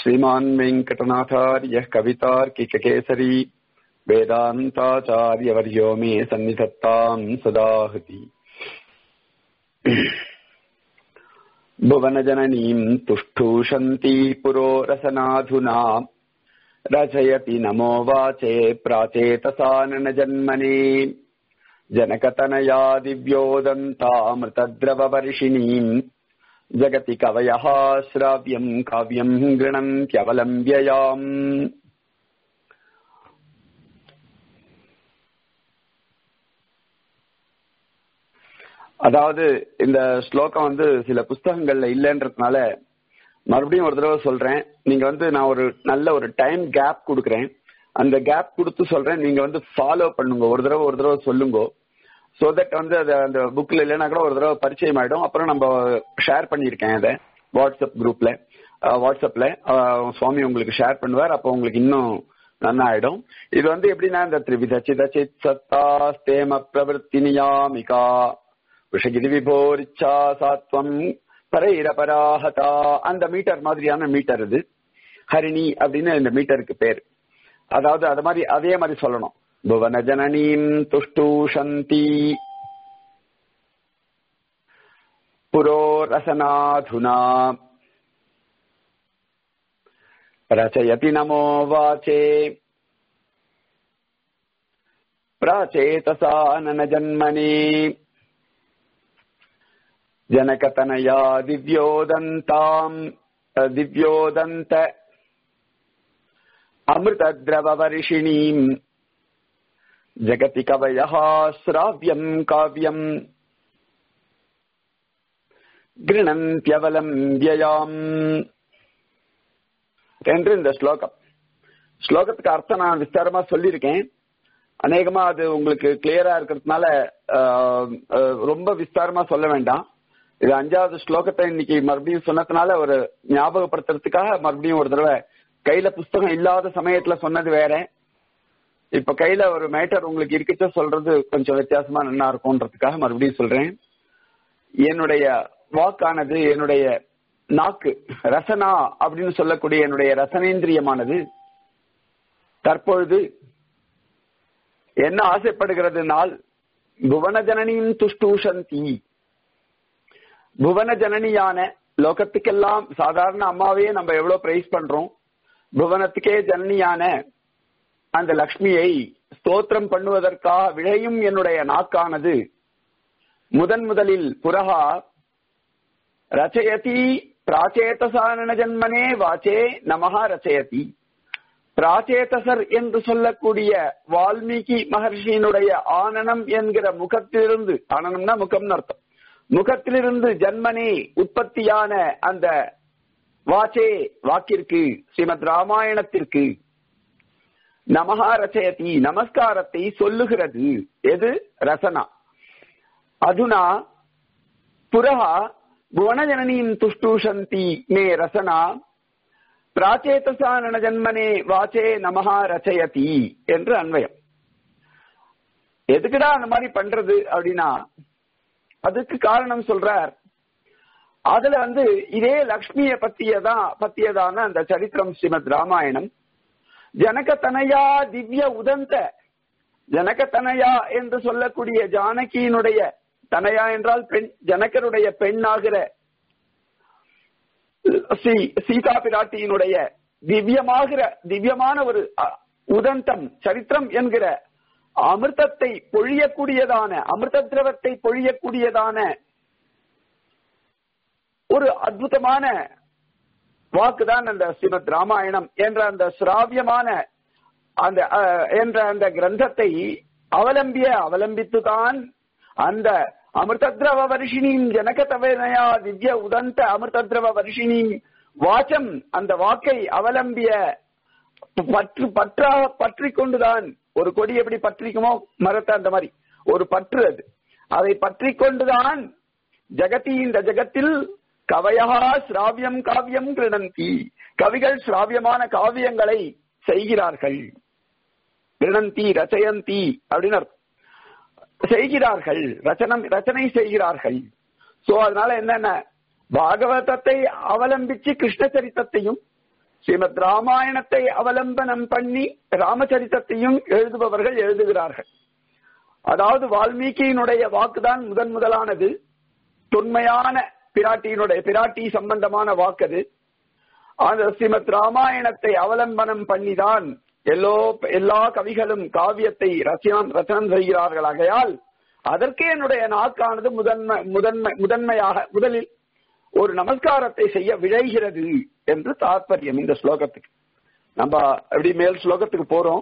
श्रीमान् वेङ्कटनाथार्यः कवितार्किककेसरी वेदान्ताचार्यवर्यो मे सन्निधत्ताम् सदा हृदि भुवनजननीम् तुष्टूषन्ती पुरो रसनाधुना रचयति नमो वाचे प्राचेतसाननजन्मने जनकतनया दिव्योदन्तामृतद्रववर्षिणीम् जगति कवयः श्राव्यम् काव्यम् गृणन्त्यवलम्ब्ययाम् அதாவது இந்த ஸ்லோகம் வந்து சில புஸ்தகங்கள்ல இல்லைன்றதுனால மறுபடியும் ஒரு தடவை சொல்றேன் நீங்க வந்து நான் ஒரு நல்ல ஒரு டைம் கேப் கொடுக்குறேன் அந்த கேப் கொடுத்து சொல்றேன் நீங்க வந்து ஃபாலோ பண்ணுங்க ஒரு தடவை ஒரு தடவை சொல்லுங்க ஸோ தட் வந்து அது அந்த புக்ல இல்லைன்னா கூட ஒரு தடவை பரிச்சயம் ஆயிடும் அப்புறம் நம்ம ஷேர் பண்ணியிருக்கேன் அதை வாட்ஸ்அப் குரூப்ல வாட்ஸ்அப்ல சுவாமி உங்களுக்கு ஷேர் பண்ணுவார் அப்போ உங்களுக்கு இன்னும் நல்லா ஆயிடும் இது வந்து எப்படின்னா இந்த திரிவித சித சித் சத்தாஸ்தேம பிரவருத்தி நியாமிகா விஷகிரி விபோரிச்சா சாத்வம் பரைரபராஹதா அந்த மீட்டர் மாதிரியான மீட்டர் இது ஹரிணி அப்படின்னு இந்த மீட்டருக்கு பேர் அதாவது அது மாதிரி அதே மாதிரி சொல்லணும் புவன ஜனனீம் துஷ்டூஷந்தி புரோ ரசனாதுனா ரச்சயதி நமோ வாச்சே प्राचेतसानन जन्मने जनकतनया दिव्योदन्ताम् दिव्योदन्त अमृतद्रववर्षिणीम् जगति कवयः श्राव्यम् काव्यम् கிருணந்தியவலம்பியாம் என்று இந்த ஸ்லோகம் ஸ்லோகத்துக்கு அர்த்தம் நான் விஸ்தாரமா சொல்லியிருக்கேன் அநேகமா அது உங்களுக்கு கிளியரா இருக்கிறதுனால ரொம்ப விஸ்தாரமா சொல்ல வேண்டாம் இது அஞ்சாவது ஸ்லோகத்தை இன்னைக்கு மறுபடியும் சொன்னதுனால ஒரு ஞாபகப்படுத்துறதுக்காக மறுபடியும் ஒரு தடவை கையில புஸ்தகம் இல்லாத சமயத்துல சொன்னது வேற இப்ப கையில ஒரு மேட்டர் உங்களுக்கு இருக்குச்ச சொல்றது கொஞ்சம் வித்தியாசமா நல்லா இருக்கும்ன்றதுக்காக மறுபடியும் சொல்றேன் என்னுடைய வாக்கானது என்னுடைய நாக்கு ரசனா அப்படின்னு சொல்லக்கூடிய என்னுடைய ரசனேந்திரியமானது தற்பொழுது என்ன ஆசைப்படுகிறதுனால் புவன ஜனனியும் துஷ்டூஷந்தி புவன ஜனனியான லோகத்துக்கெல்லாம் சாதாரண அம்மாவையே நம்ம எவ்வளவு பிரைஸ் பண்றோம் புவனத்துக்கே ஜனனியான அந்த லக்ஷ்மியை ஸ்தோத்திரம் பண்ணுவதற்காக விழையும் என்னுடைய நாக்கானது முதன் முதலில் புரகா ரச்சயதி பிராச்சேதசானன ஜன்மனே வாச்சே நமஹா ரச்சயதி பிராச்சேதசர் என்று சொல்லக்கூடிய வால்மீகி மகர்ஷியினுடைய ஆனனம் என்கிற முகத்திலிருந்து ஆனனம்னா முகம்னு அர்த்தம் முகத்திலிருந்து ஜன்மனே உற்பத்தியான அந்த வாச்சே வாக்கிற்கு ஸ்ரீமத் ராமாயணத்திற்கு நமஹா ரச்சயதி நமஸ்காரத்தை சொல்லுகிறது எது ரசனா அதுனா புரஹா புவனஜனனியும் துஷ்டூஷந்தி மே ரசனா பிராச்சேதசானன ஜன்மனே வாச்சே நமஹா ரச்சயதி என்று அன்வயம் எதுக்குடா அந்த மாதிரி பண்றது அப்படின்னா அதுக்கு காரணம் சொல்றார் அதுல வந்து இதே லக்ஷ்மிய பத்தியதான் பத்தியதான அந்த சரித்திரம் ஸ்ரீமத் ராமாயணம் ஜனகத்தனையா திவ்ய உதந்த ஜனகத்தனையா என்று சொல்லக்கூடிய ஜானகியினுடைய தனையா என்றால் பெண் ஜனகருடைய பெண்ணாகிற ஸ்ரீ சீதா பிராட்டியினுடைய திவ்யமாகிற திவ்யமான ஒரு உதந்தம் சரித்திரம் என்கிற அமிர்தத்தை பொழியக்கூடியதான அமிர்த திரவத்தை பொழியக்கூடியதான ஒரு அற்புதமான வாக்குதான் அந்த ஸ்ரீமத் ராமாயணம் என்ற அந்த சிராவியமான அந்த என்ற அந்த கிரந்தத்தை அவலம்பிய அவலம்பித்துதான் அந்த அமிர்தத்ரவ வருஷினியும் ஜனகதவனயா திவ்ய உதந்த அமிர்தத்ரவ வருஷினியும் வாச்சம் அந்த வாக்கை அவலம்பிய பற்று பற்றாக பற்றி கொண்டுதான் ஒரு கொடி எப்படி பற்றிக்குமோ மரத்தை அந்த மாதிரி ஒரு பற்று அது அதை பற்றி கொண்டுதான் ஜகதி இந்த ஜகத்தில் கவையா சிராவியம் காவியம் கிருணந்தி கவிகள் சிராவியமான காவியங்களை செய்கிறார்கள் கிருணந்தி ரச்சயந்தி அப்படின்னு அர்த்தம் செய்கிறார்கள் ரச்சனம் ரச்சனை செய்கிறார்கள் சோ அதனால என்னென்ன பாகவதத்தை அவலம்பிச்சு கிருஷ்ண சரித்தத்தையும் ஸ்ரீமத் ராமாயணத்தை அவலம்பனம் பண்ணி ராமச்சரித்தத்தையும் எழுதுபவர்கள் எழுதுகிறார்கள் அதாவது வால்மீகியினுடைய வாக்குதான் முதன் முதலானது தொன்மையான பிராட்டியினுடைய பிராட்டி சம்பந்தமான வாக்கது அந்த ஸ்ரீமத் ராமாயணத்தை அவலம்பனம் பண்ணிதான் எல்லோ எல்லா கவிகளும் காவியத்தை ரச்சனம் ரச்சனம் செய்கிறார்கள் ஆகையால் அதற்கே என்னுடைய நாக்கானது முதன்மை முதன்மை முதன்மையாக முதலில் ஒரு நமஸ்காரத்தை செய்ய விழைகிறது என்று தாற்பயம் இந்த ஸ்லோகத்துக்கு நம்ம எப்படி மேல் ஸ்லோகத்துக்கு போறோம்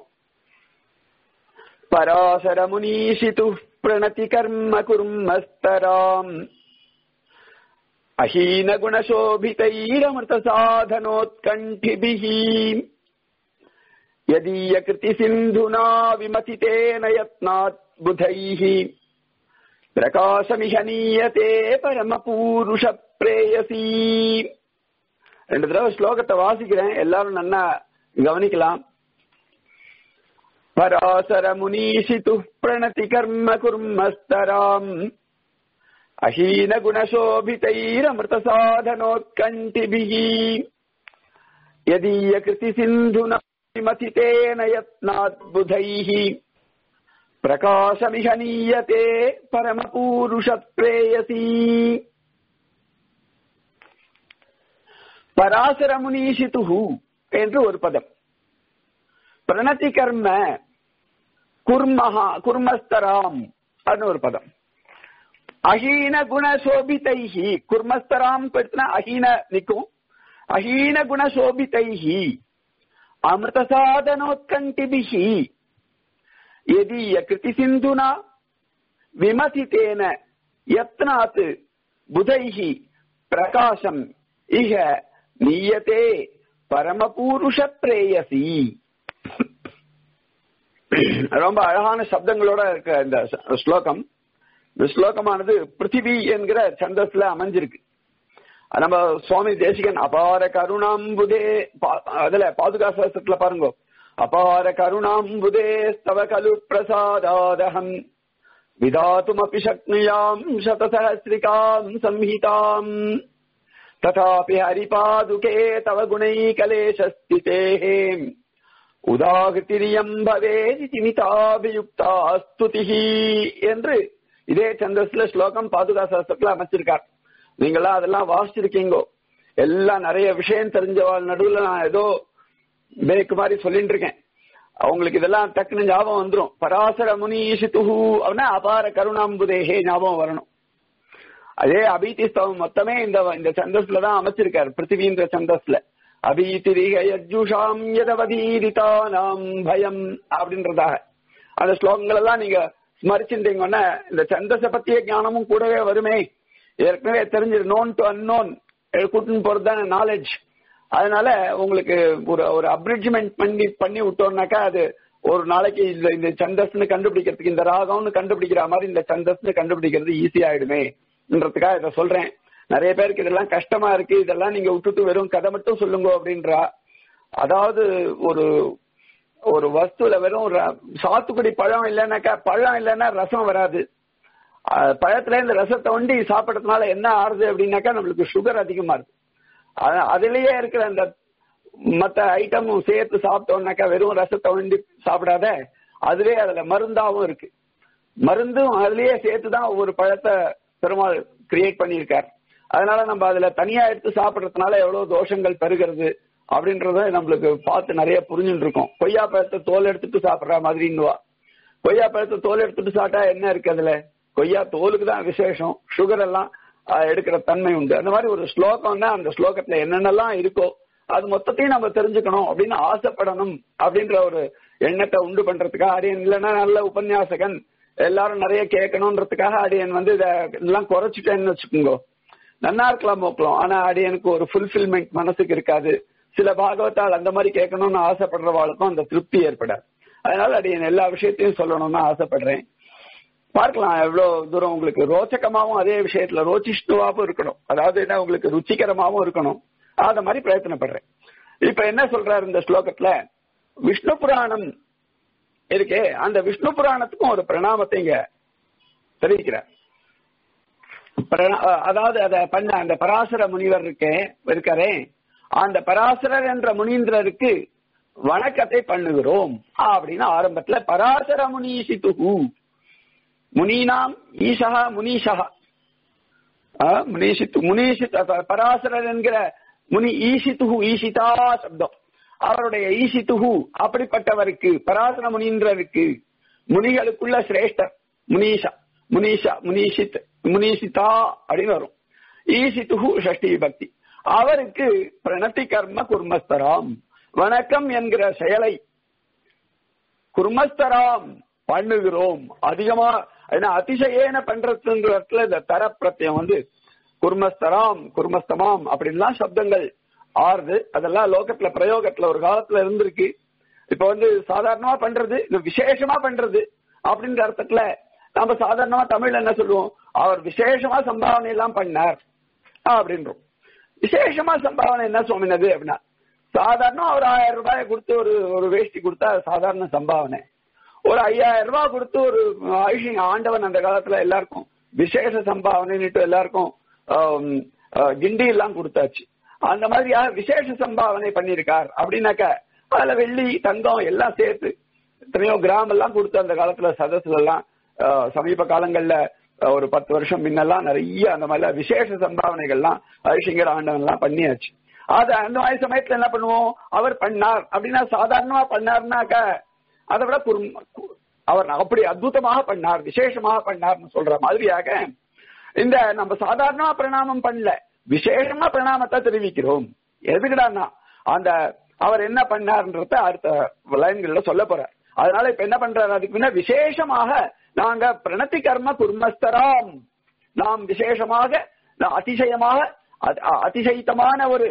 பராசர முனீஷிது பிரணதி கர்ம குர்மஸ்தராம் அஹீன குணசோபிதைரமிருத சாதனோத்கண்டிபிः यदीय कृति सिन्धुना विमथितेन यत्नात् बुधैः பிரகாசமிக நீயத்தே பரமபூருஷ பிரேயசி ரெண்டு தடவை ஸ்லோகத்தை வாசிக்கிறேன் எல்லாரும் நன்னா கவனிக்கலாம் பராசர முனீஷிது பிரணதி கர்ம குர்மஸ்தராம் அஹீன குணசோபிதைரமிருத சாதனோத்கண்டிபிः यदीय कृति सिन्धुना विमथितेन यत्नात् बुधैः பிரகாசமிக நீயத்தே பரமபூருஷ பிரேயசி பராசர முனீஷித்து என்று ஒரு பதம் பிரணதி கர்ம குர்மஹா குர்மஸ்தராம் அது ஒரு பதம் அஹீன குண சோபிதைஹி குர்மஸ்தராம் படுத்தினா அஹீன நிக்கும் அஹீன குண சோபிதைஹி அமிர்த சாதனோத்கண்டிபிஹி यदीय कृति सिन्धुना विमथितेन यत्नात् बुधैः प्रकाशम् इह नीयते பரமபூருஷ பிரேயசி ரொம்ப அழகான சப்தங்களோட இருக்க இந்த ஸ்லோகம் இந்த ஸ்லோகமானது பிருத்திவி என்கிற சந்தஸ்ல அமைஞ்சிருக்கு நம்ம சுவாமி தேசிகன் அபார கருணாம்புதே அதுல பாதுகா சாஸ்திரத்துல பாருங்க அபார கருணாம்புதே ஸ்தவ கலு பிரசாதாதகம் விதாத்துமபி சக்னுயாம் சதசஹசிரிகாம் சம்ஹிதாம் ததாபி ஹரிபாதுகே தவ குணைகலேஷஸ்திதேः உதாகிருத்திரியம் பவேதி மிதாபியுக்தா ஸ்துதிஹி என்று இதே சந்தஸ்ல ஸ்லோகம் பாதுகா சாஸ்திரத்துல அமைச்சிருக்கார் நீங்களாம் அதெல்லாம் வாசிச்சிருக்கீங்கோ எல்லாம் நிறைய விஷயம் தெரிஞ்சவாள் நடுவுல நான் ஏதோ பேக்கு மாதிரி சொல்லிட்டு இருக்கேன் அவங்களுக்கு இதெல்லாம் டக்குன்னு ஞாபகம் வந்துரும் பராசர முனீஷித்துஹு அப்படின்னா அபார கருணாம்புதேகே ஞாபகம் வரணும் அதே அபீதி ஸ்தவம் மொத்தமே இந்த இந்த சந்தஸ்ல தான் அமைச்சிருக்காரு பிருத்திவின்ற சந்தஸ்ல அபீதிரிக யஜுஷாம் யதவதீரிதானாம் பயம் அப்படின்றதாக அந்த ஸ்லோகங்கள் எல்லாம் நீங்க ஸ்மரிச்சுட்டீங்கன்னா இந்த சந்தஸ பத்திய ஞானமும் கூடவே வருமே ஏற்கனவே தெரிஞ்சிரு நோன் டு அன்னோன் கூட்டின்னு போறது தானே நாலேஜ் அதனால உங்களுக்கு ஒரு ஒரு அப்ரிட்ஜ்மெண்ட் பண்ணி பண்ணி விட்டோம்னாக்கா அது ஒரு நாளைக்கு இந்த இந்த சந்தஸ்னு கண்டுபிடிக்கிறதுக்கு இந்த ராகம்னு கண்டுபிடிக்கிற மாதிரி இந்த சந்தஸ்னு கண்டுபிடிக்கிறது ஈஸி ஆயிடுமேன்றதுக்காக இதை சொல்றேன் நிறைய பேருக்கு இதெல்லாம் கஷ்டமா இருக்கு இதெல்லாம் நீங்க விட்டுட்டு வெறும் கதை மட்டும் சொல்லுங்க அப்படின்றா அதாவது ஒரு ஒரு வஸ்துல வெறும் சாத்துக்குடி பழம் இல்லைன்னாக்கா பழம் இல்லைன்னா ரசம் வராது பழத்துல இந்த ரசத்தை ஒண்டி சாப்பிடறதுனால என்ன ஆறுது அப்படின்னாக்கா நம்மளுக்கு சுகர் அதிகமா இருக்கு அதுலயே இருக்கிற அந்த மத்த ஐட்டமும் சேர்த்து சாப்பிட்டோம்னாக்கா வெறும் ரசத்தை ஒண்டி சாப்பிடாத அதுவே அதுல மருந்தாவும் இருக்கு மருந்தும் அதுலயே சேர்த்துதான் ஒவ்வொரு பழத்தை பெருமாள் கிரியேட் பண்ணியிருக்கார் அதனால நம்ம அதுல தனியா எடுத்து சாப்பிடறதுனால எவ்வளவு தோஷங்கள் பெருகிறது அப்படின்றத நம்மளுக்கு பார்த்து நிறைய புரிஞ்சுட்டு இருக்கோம் கொய்யா பழத்தை தோல் எடுத்துட்டு சாப்பிடுற மாதிரின்னுவா கொய்யா பழத்தை தோல் எடுத்துட்டு சாப்பிட்டா என்ன இருக்கு அதுல கொய்யா தோலுக்கு தான் விசேஷம் சுகர் எல்லாம் எடுக்கிற தன்மை உண்டு அந்த மாதிரி ஒரு ஸ்லோகம்னா அந்த ஸ்லோகத்துல என்னென்னலாம் இருக்கோ அது மொத்தத்தையும் நம்ம தெரிஞ்சுக்கணும் அப்படின்னு ஆசைப்படணும் அப்படின்ற ஒரு எண்ணத்தை உண்டு பண்றதுக்காக அடியன் இல்லைன்னா நல்ல உபன்யாசகன் எல்லாரும் நிறைய கேட்கணும்ன்றதுக்காக அடியன் வந்து இதெல்லாம் குறைச்சிட்டேன்னு வச்சுக்கோங்க நன்னா இருக்கலாம் போக்கலாம் ஆனா அடியனுக்கு ஒரு ஃபுல்ஃபில்மெண்ட் மனசுக்கு இருக்காது சில பாகவத்தால் அந்த மாதிரி கேட்கணும்னு ஆசைப்படுறவாளுக்கும் அந்த திருப்தி ஏற்படாது அதனால அடியன் எல்லா விஷயத்தையும் சொல்லணும்னு ஆசைப்படுறேன் பார்க்கலாம் எவ்வளவு தூரம் உங்களுக்கு ரோச்சகமாவும் அதே விஷயத்துல ரோச்சிஷ்ணுவாவும் இருக்கணும் அதாவது என்ன உங்களுக்கு ருச்சிகரமாவும் இருக்கணும் அத மாதிரி பிரயத்தனப்படுறேன் இப்ப என்ன சொல்றாரு இந்த ஸ்லோகத்துல விஷ்ணு புராணம் இருக்கே அந்த விஷ்ணு புராணத்துக்கும் ஒரு பிரணாமத்தை இங்க தெரிவிக்கிறார் அதாவது அத பண்ண அந்த பராசர முனிவர் இருக்கே இருக்காரே அந்த பராசரர் என்ற முனீந்திரருக்கு வணக்கத்தை பண்ணுகிறோம் அப்படின்னு ஆரம்பத்துல பராசர முனீசித்துகு முனீனாம் ஈசா முனீஷா முனீஷித்து முனீஷித் பராசரர் என்கிற முனி ஈசித்துகு ஈசிதா சப்தம் அவருடைய ஈசித்துகு அப்படிப்பட்டவருக்கு பராசர முனீந்திரருக்கு முனிகளுக்குள்ள சிரேஷ்டர் முனீஷா முனீஷா முனீஷித் முனீஷிதா அப்படின்னு வரும் ஈசித்துகு ஷஷ்டி விபக்தி அவருக்கு பிரணத்தி கர்ம குர்மஸ்தராம் வணக்கம் என்கிற செயலை குர்மஸ்தராம் பண்ணுகிறோம் அதிகமா ஏன்னா அதிசயேன பண்றதுங்கிற இடத்துல இந்த தர பிரத்தியம் வந்து குர்மஸ்தராம் குர்மஸ்தமாம் அப்படின்லாம் சப்தங்கள் ஆறுது அதெல்லாம் லோகத்துல பிரயோகத்துல ஒரு காலத்துல இருந்திருக்கு இப்ப வந்து சாதாரணமா பண்றது இது விசேஷமா பண்றது அப்படின்ற அர்த்தத்துல நாம சாதாரணமா தமிழ்ல என்ன சொல்லுவோம் அவர் விசேஷமா சம்பாவனை எல்லாம் பண்ணார் அப்படின்றோம் விசேஷமா சம்பாவனை என்ன சுவாமினது அப்படின்னா சாதாரண ஒரு ஆயிரம் ரூபாய் கொடுத்து ஒரு ஒரு வேஷ்டி கொடுத்தா சாதாரண சம்பாவனை ஒரு ஐயாயிரம் ரூபாய் கொடுத்து ஒரு ஆயுஷி ஆண்டவன் அந்த காலத்துல எல்லாருக்கும் விசேஷ சம்பாவனைன்னுட்டு எல்லாருக்கும் கிண்டி எல்லாம் கொடுத்தாச்சு அந்த மாதிரியா விசேஷ சம்பாவனை பண்ணிருக்கார் அப்படின்னாக்க அதுல வெள்ளி தங்கம் எல்லாம் சேர்த்து எத்தனையோ கிராம் எல்லாம் கொடுத்து அந்த காலத்துல சதசுல எல்லாம் சமீப காலங்கள்ல ஒரு பத்து வருஷம் முன்னெல்லாம் நிறைய அந்த மாதிரி விசேஷ சம்பாவனைகள்லாம் ஐஷிங்கர் ஆண்டவன் எல்லாம் பண்ணியாச்சு அத அந்த மாதிரி சமயத்துல என்ன பண்ணுவோம் அவர் பண்ணார் அப்படின்னா சாதாரணமா பண்ணார்னாக்க அதை விட அவர் அப்படி அற்புதமாக பண்ணார் விசேஷமாக பண்ணார்னு சொல்ற மாதிரியாக இந்த நம்ம சாதாரணமா பிரணாமம் பண்ணல விசேஷமா பிரணாமத்தை தெரிவிக்கிறோம் எதுக்குடான்னா அந்த அவர் என்ன பண்ணார்ன்றத அடுத்த லைன்கள்ல சொல்ல போறார் அதனால இப்ப என்ன பண்றாரு அதுக்கு முன்ன விசேஷமாக நாங்க பிரணத்தி கர்ம குர்மஸ்தராம் நாம் விசேஷமாக அதிசயமாக அதிசயித்தமான ஒரு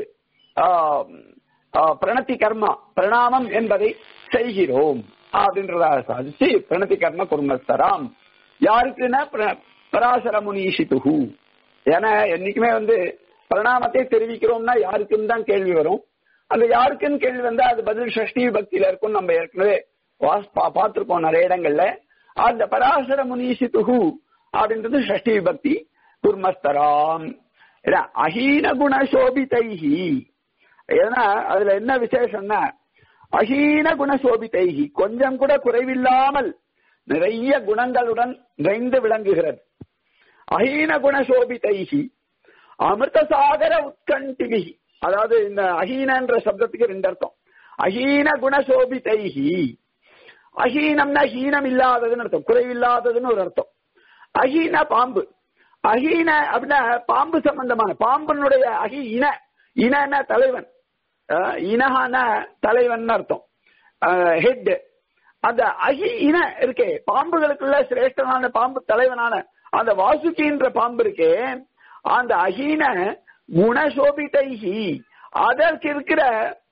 பிரணத்தி கர்மா பிரணாமம் என்பதை செய்கிறோம் அப்படின்றதாக சாதிச்சு பிரணத்தி கர்ம குர்மஸ்தராம் யாருக்குன்னா பராசர முனீஷித்துகு ஏன்னா என்னைக்குமே வந்து பிரணாமத்தை தெரிவிக்கிறோம்னா யாருக்குன்னு தான் கேள்வி வரும் அந்த யாருக்குன்னு கேள்வி வந்தா அது பதில் ஷஷ்டி பக்தியில இருக்கும் நம்ம ஏற்கனவே பார்த்திருக்கோம் நிறைய இடங்கள்ல அந்த பராசர முனீஷித்துகு அப்படின்றது ஷஷ்டி விபக்தி குர்மஸ்தராம் அஹீன குண சோபிதைஹி ஏன்னா அதுல என்ன விசேஷம்னா அஹீன குண சோபிதைஹி கொஞ்சம் கூட குறைவில்லாமல் நிறைய குணங்களுடன் நிறைந்து விளங்குகிறது அஹீன குண சோபிதைஹி அமிர்தசாகர உத்கண்டிகி அதாவது இந்த அஹீனன்ற சப்தத்துக்கு ரெண்டு அர்த்தம் அஹீன குண சோபிதைஹி அஹீனம்னா ஹீனம் இல்லாததுன்னு அர்த்தம் குறைவில்லாததுன்னு ஒரு அர்த்தம் அஹீன பாம்பு அஹீன அப்படின்னா பாம்பு சம்பந்தமான பாம்பனுடைய அஹி இன இன தலைவன் இனஹான தலைவன் அர்த்தம் ஹெட் அந்த அஹி இன இருக்கே பாம்புகளுக்குள்ள சிரேஷ்டனான பாம்பு தலைவனான அந்த வாசுகின்ற பாம்பு இருக்கே அந்த அஹீன குணசோபிதைஹி அதற்கு இருக்கிற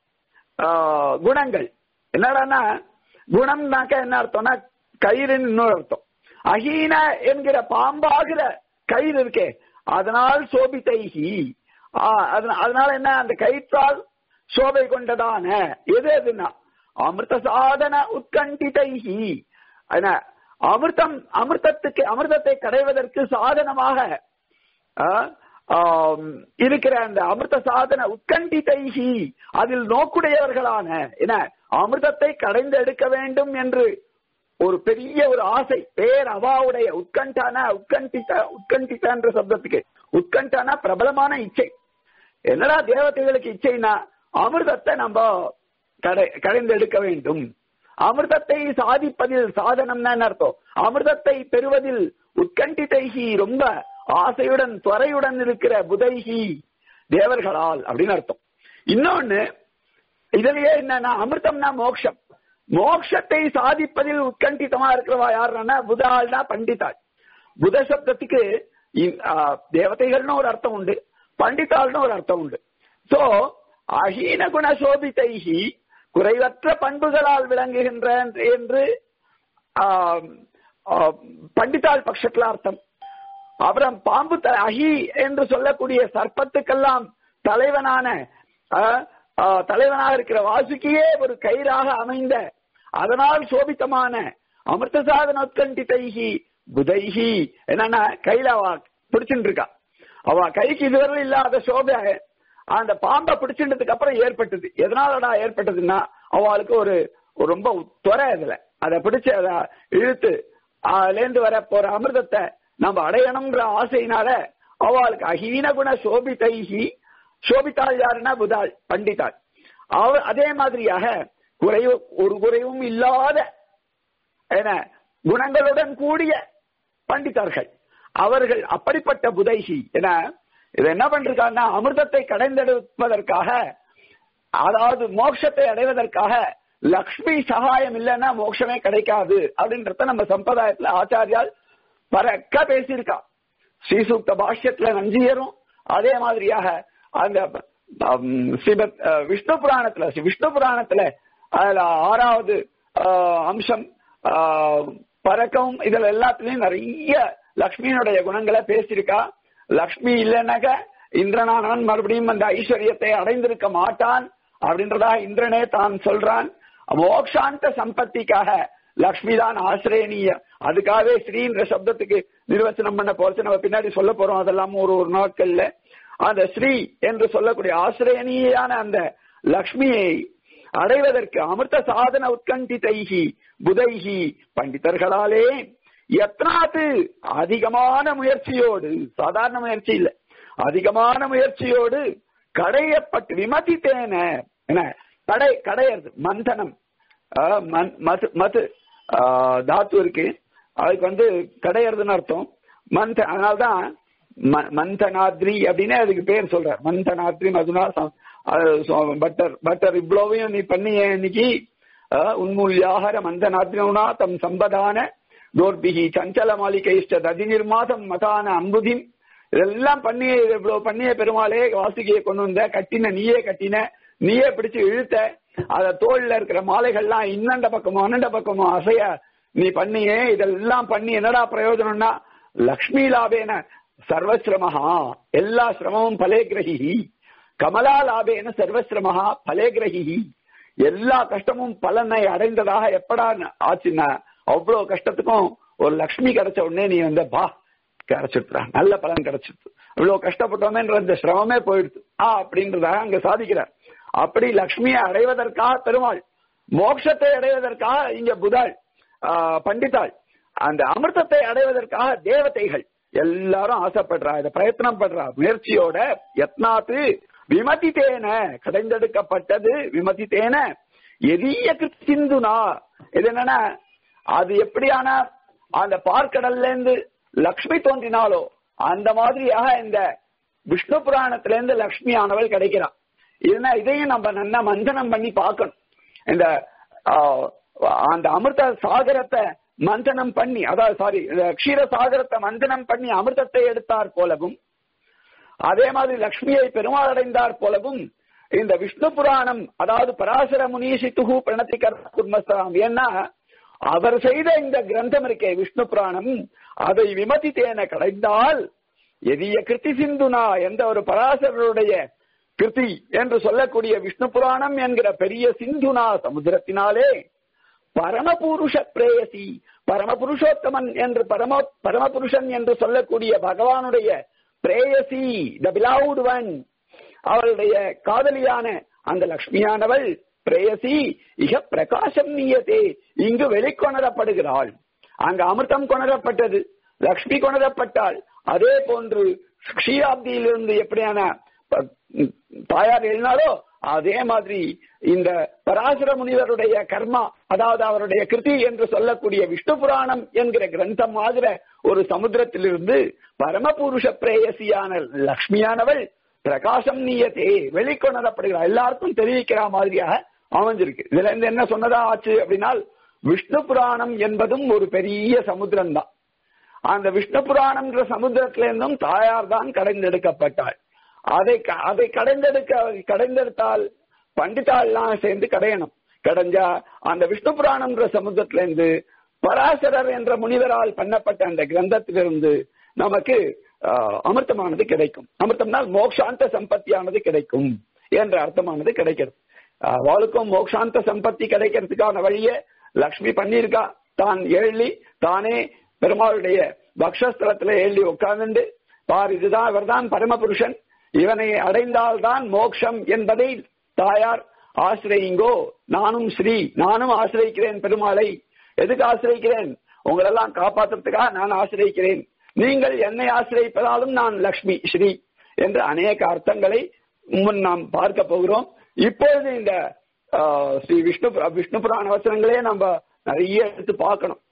குணங்கள் என்னடான்னா குணம்னாக்க என்ன அர்த்தம்னா கயிறுன்னு இன்னொரு அர்த்தம் அஹீன என்கிற பாம்பாகிற கயிறு இருக்கே அதனால் சோபிதைஹி அதனால என்ன அந்த கயிற்றால் சோபை கொண்டதான எது எதுனா அமிர்த சாதன உட்கண்டிதைஹி அமிர்தம் அமிர்தத்துக்கு அமிர்தத்தை கடைவதற்கு சாதனமாக இருக்கிற அந்த அமிர்த சாதன உட்கண்டிதைஹி அதில் நோக்குடையவர்களான என அமிர்தத்தை கடைந்து எடுக்க வேண்டும் என்று ஒரு பெரிய ஒரு ஆசை பேர் அவாவுடைய உட்கண்டான உட்கண்டித்த உட்கண்டித்த என்ற சப்தத்துக்கு உட்கண்டான பிரபலமான இச்சை என்னடா தேவதைகளுக்கு இச்சைனா அமிர்தத்தை நம்ம கடை கடைந்து எடுக்க வேண்டும் அமிர்தத்தை சாதிப்பதில் சாதனம்னா அர்த்தம் அமிர்தத்தை பெறுவதில் உட்கண்டிதைகி ரொம்ப ஆசையுடன் துறையுடன் இருக்கிற புதைகி தேவர்களால் அப்படின்னு அர்த்தம் இன்னொன்னு இதுலயே என்னன்னா அமிர்தம்னா மோக்ஷம் மோக்ஷத்தை சாதிப்பதில் உட்கண்டிதமா இருக்கிறவா யாருன்னா புதாள்னா பண்டிதாள் புத சப்தத்துக்கு தேவதைகள்னு ஒரு அர்த்தம் உண்டு பண்டிதாள்னு ஒரு அர்த்தம் உண்டு சோ அஹீன குண சோபிதைகி குறைவற்ற பண்புகளால் விளங்குகின்ற என்று பண்டிதாள் பட்சத்துல அர்த்தம் அப்புறம் பாம்பு அஹி என்று சொல்லக்கூடிய சர்ப்பத்துக்கெல்லாம் தலைவனான தலைவனாக இருக்கிற வாசுக்கியே ஒரு கயிறாக அமைந்த அதனால் சோபித்தமான அமிர்த சாதன உட்கண்டிதைகி புதைகி என்னன்னா கையில அவ பிடிச்சுட்டு இருக்கா அவ கைக்கு இதுவரை இல்லாத சோபை அந்த பாம்பை பிடிச்சிட்டதுக்கு அப்புறம் ஏற்பட்டது எதனாலடா ஏற்பட்டதுன்னா அவளுக்கு ஒரு ஒரு ரொம்ப துறை அதுல அதை பிடிச்சு அதை இழுத்து அதுல இருந்து வர போற அமிர்தத்தை நம்ம அடையணும்ன்ற ஆசையினால அவளுக்கு அஹீன குண சோபிதைஹி சோபித்தாள் யாருன்னா புதாள் பண்டிதாள் அவ அதே மாதிரியாக குறைவு ஒரு குறைவும் இல்லாத என்ன குணங்களுடன் கூடிய பண்டிதர்கள் அவர்கள் அப்படிப்பட்ட புதைசி என இது என்ன பண்றாங்கன்னா அமிர்தத்தை கடைந்தெடுப்பதற்காக அதாவது மோட்சத்தை அடைவதற்காக லக்ஷ்மி சகாயம் இல்லைன்னா மோட்சமே கிடைக்காது அப்படின்றத நம்ம சம்பிரதாயத்துல ஆச்சாரியால் பறக்க பேசியிருக்கா ஸ்ரீசூக்த பாஷ்யத்துல நஞ்சியரும் அதே மாதிரியாக அந்த ஹம், ஸ்ரீமத் அஹ், விஷ்ணு புராணத்துல ஸ்ரீ விஷ்ணு புராணத்துல அதுல ஆறாவது ஆஹ், அம்சம் ஆஹ், பறக்கவும் இதுல எல்லாத்துலயும் நிறைய லக்ஷ்மியினுடைய குணங்களை பேசியிருக்கா லக்ஷ்மி இல்லைன்னாக்க இந்திரனானவன் மறுபடியும் அந்த ஐஸ்வர்யத்தை அடைந்திருக்க மாட்டான் அப்படின்றதா இந்திரனே தான் சொல்றான் மோக்ஷாந்த சம்பத்திக்காக லக்ஷ்மி தான் ஆசிரியனீய அதுக்காகவே ஸ்ரீன்ற சப்தத்துக்கு நிர்வச்சனம் பண்ண போறது நம்ம பின்னாடி சொல்ல போறோம் அதெல்லாம் ஒரு ஒரு நாட்கள்ல அந்த ஸ்ரீ என்று சொல்லக்கூடிய ஆசிரியனீயான அந்த லக்ஷ்மியை அடைவதற்கு அமிர்த சாதன உட்கண்டிதைகி புதைகி பண்டிதர்களாலே எத்தனாத்து அதிகமான முயற்சியோடு சாதாரண முயற்சி இல்ல அதிகமான முயற்சியோடு கடையப்பட்டு விமதித்தேன என்ன கடை கடையறது மந்தனம் ஆஹ் மன்- மது மது ஆஹ் தாத்து இருக்கு அதுக்கு வந்து கடையறதுன்னு அர்த்தம் மந்த அதனால்தான் ம- மந்தனாத்ரி அப்படின்னு அதுக்கு பேர் சொல்ற மந்தனாத்ரி மதுனா ச- அது சொ- பட்டர் பட்டர் இவ்வளவையும் நீ பண்ணிய இன்னைக்கு ஆஹ் உன்மூல்யாகர மந்தனாத்ரினா தம் சம்பதான தோர்பிகி சஞ்சல மாளிகைஷ்ட ததி நிர்மாதம் மதான அம்புதின் இதெல்லாம் பண்ணி இவ்வளவு பண்ணிய பெருமாளே வாசுகியை கொண்டு வந்த கட்டின நீயே கட்டின நீயே பிடிச்சு இழுத்த அத தோல்ல இருக்கிற மாலைகள்லாம் இன்னண்ட பக்கமோ அண்ணண்ட பக்கமோ அசைய நீ பண்ணியே இதெல்லாம் பண்ணி என்னடா பிரயோஜனம்னா லக்ஷ்மி லாபேன சர்வசிரமஹா எல்லா சிரமமும் பலே கிரகி கமலா லாபேன சர்வசிரமஹா பலே கிரகி எல்லா கஷ்டமும் பலனை அடைந்ததாக எப்படா ஆச்சுன்னா அவ்வளவு கஷ்டத்துக்கும் ஒரு லக்ஷ்மி கிடைச்ச உடனே நீ வந்து பா கிடைச்சிடுறா நல்ல பலன் கிடைச்சிடுது இவ்வளவு கஷ்டப்பட்டோமேன்ற அந்த சிரமமே போயிடுது ஆ அப்படின்றதாக அங்க சாதிக்கிறார் அப்படி லக்ஷ்மியை அடைவதற்காக பெருமாள் மோட்சத்தை அடைவதற்காக இங்க புதாள் ஆ, பண்டிதாள் அந்த அமிர்தத்தை அடைவதற்காக தேவதைகள் எல்லாரும் ஆசைப்படுறா இதை பிரயத்தனம் பண்றா முயற்சியோட யத்னாத்து விமதித்தேன கடைந்தெடுக்கப்பட்டது விமதித்தேன எதிய சிந்துனா இது என்னன்னா அது எப்படியான அந்த பார்க்கடல்ல இருந்து லக்ஷ்மி தோன்றினாலோ அந்த மாதிரியாக இந்த விஷ்ணு புராணத்துல இருந்து லக்ஷ்மி ஆனவள் கிடைக்கிறான் இதுனா இதையும் நம்ம நல்லா மந்தனம் பண்ணி பார்க்கணும் இந்த ஆஹ், அந்த அமிர்த சாகரத்தை மந்தனம் பண்ணி அதாவது சாரி க்ஷீர சாகரத்தை மந்தனம் பண்ணி அமிர்தத்தை எடுத்தார் போலவும் அதே மாதிரி லக்ஷ்மியை பெருமாள் அடைந்தார் போலவும் இந்த விஷ்ணு புராணம் அதாவது பராசர முனீஷித்துகு பிரணத்தி குர்மஸ்தாம் ஏன்னா அவர் செய்த இந்த கிரந்தம் இருக்கே விஷ்ணு புராணம் அதை விமதித்தேன கடைந்தால் எதிய கிருத்தி சிந்துனா எந்த ஒரு பராசரருடைய கிருதி என்று சொல்லக்கூடிய விஷ்ணு புராணம் என்கிற பெரிய சிந்துனா சமுத்திரத்தினாலே பரமபுருஷ பிரேயசி பரமபுருஷோத்தமன் என்று பரம பரமபுருஷன் என்று சொல்லக்கூடிய பகவானுடைய பிரேயசி த பிலாவுட் ஒன் அவளுடைய காதலியான அந்த லக்ஷ்மியானவள் பிரேயசி இக பிரகாசம் நீயதே இங்கு வெளிக்கொணரப்படுகிறாள் அங்கு அமிர்தம் கொணரப்பட்டது லக்ஷ்மி கொணரப்பட்டாள் அதே போன்று க்ஷீராப்தியிலிருந்து எப்படியான ப- ம், தாயார் எழுதினாரோ அதே மாதிரி இந்த பராசர முனிவருடைய கர்மா அதாவது அவருடைய கிருதி என்று சொல்லக்கூடிய விஷ்ணு புராணம் என்கிற கிரந்தம் ஆகிற ஒரு சமுத்திரத்திலிருந்து பரமபுருஷ பிரேயசியான லக்ஷ்மியானவள் பிரகாசம் நீயத்தே வெளிக்கொணரப்படுகிறார் எல்லாருக்கும் தெரிவிக்கிற மாதிரியாக அமைஞ்சிருக்கு இதுல இருந்து என்ன சொன்னதா ஆச்சு அப்படின்னா விஷ்ணு புராணம் என்பதும் ஒரு பெரிய சமுத்திரம் தான் அந்த விஷ்ணு புராணம்ன்ற சமுத்திரத்திலிருந்தும் தாயார் தான் கடைந்தெடுக்கப்பட்டாள் அதை க- அதை கடைந்தெடுக்க கடைந்தெடுத்தால் பண்டிதாள்லாம் சேர்ந்து கடையணும் கடைஞ்சா அந்த விஷ்ணு புராணம்ன்ற சமுத்திரத்திலிருந்து பராசரர் என்ற முனிவரால் பண்ணப்பட்ட அந்த கிரந்தத்திலிருந்து நமக்கு ஆஹ், அமிர்தமானது கிடைக்கும் அமிர்தம்னால் மோக்ஷாந்த சம்பத்தியானது கிடைக்கும் என்ற அர்த்தமானது கிடைக்கிறது ஆஹ், அவளுக்கும் மோக்ஷாந்த சம்பத்தி கிடைக்கிறதுக்கான வழியை லக்ஷ்மி பண்ணியிருக்கா தான் எழுதி தானே பெருமாளுடைய பக்ஷஸ்தலத்துல எழுதி உட்கார்ந்துண்டு பார் இதுதான் இவர்தான் பரமபுருஷன் இவனை அடைந்தால்தான் மோட்சம் என்பதை தாயார் ஆசிரியுங்கோ நானும் ஸ்ரீ நானும் ஆசிரியிக்கிறேன் பெருமாளை எதுக்கு ஆசிரியிக்கிறேன் உங்களெல்லாம் காப்பாற்றுறதுக்காக நான் ஆசிரியிக்கிறேன் நீங்கள் என்னை ஆசிரியப்பதாலும் நான் லக்ஷ்மி ஸ்ரீ என்று அநேக அர்த்தங்களை முன் நாம் பார்க்க போகிறோம் இப்பொழுது இந்த ஆஹ், ஸ்ரீ விஷ்ணு விஷ்ணு புராண வசனங்களே நம்ம நிறைய எடுத்து பார்க்கணும்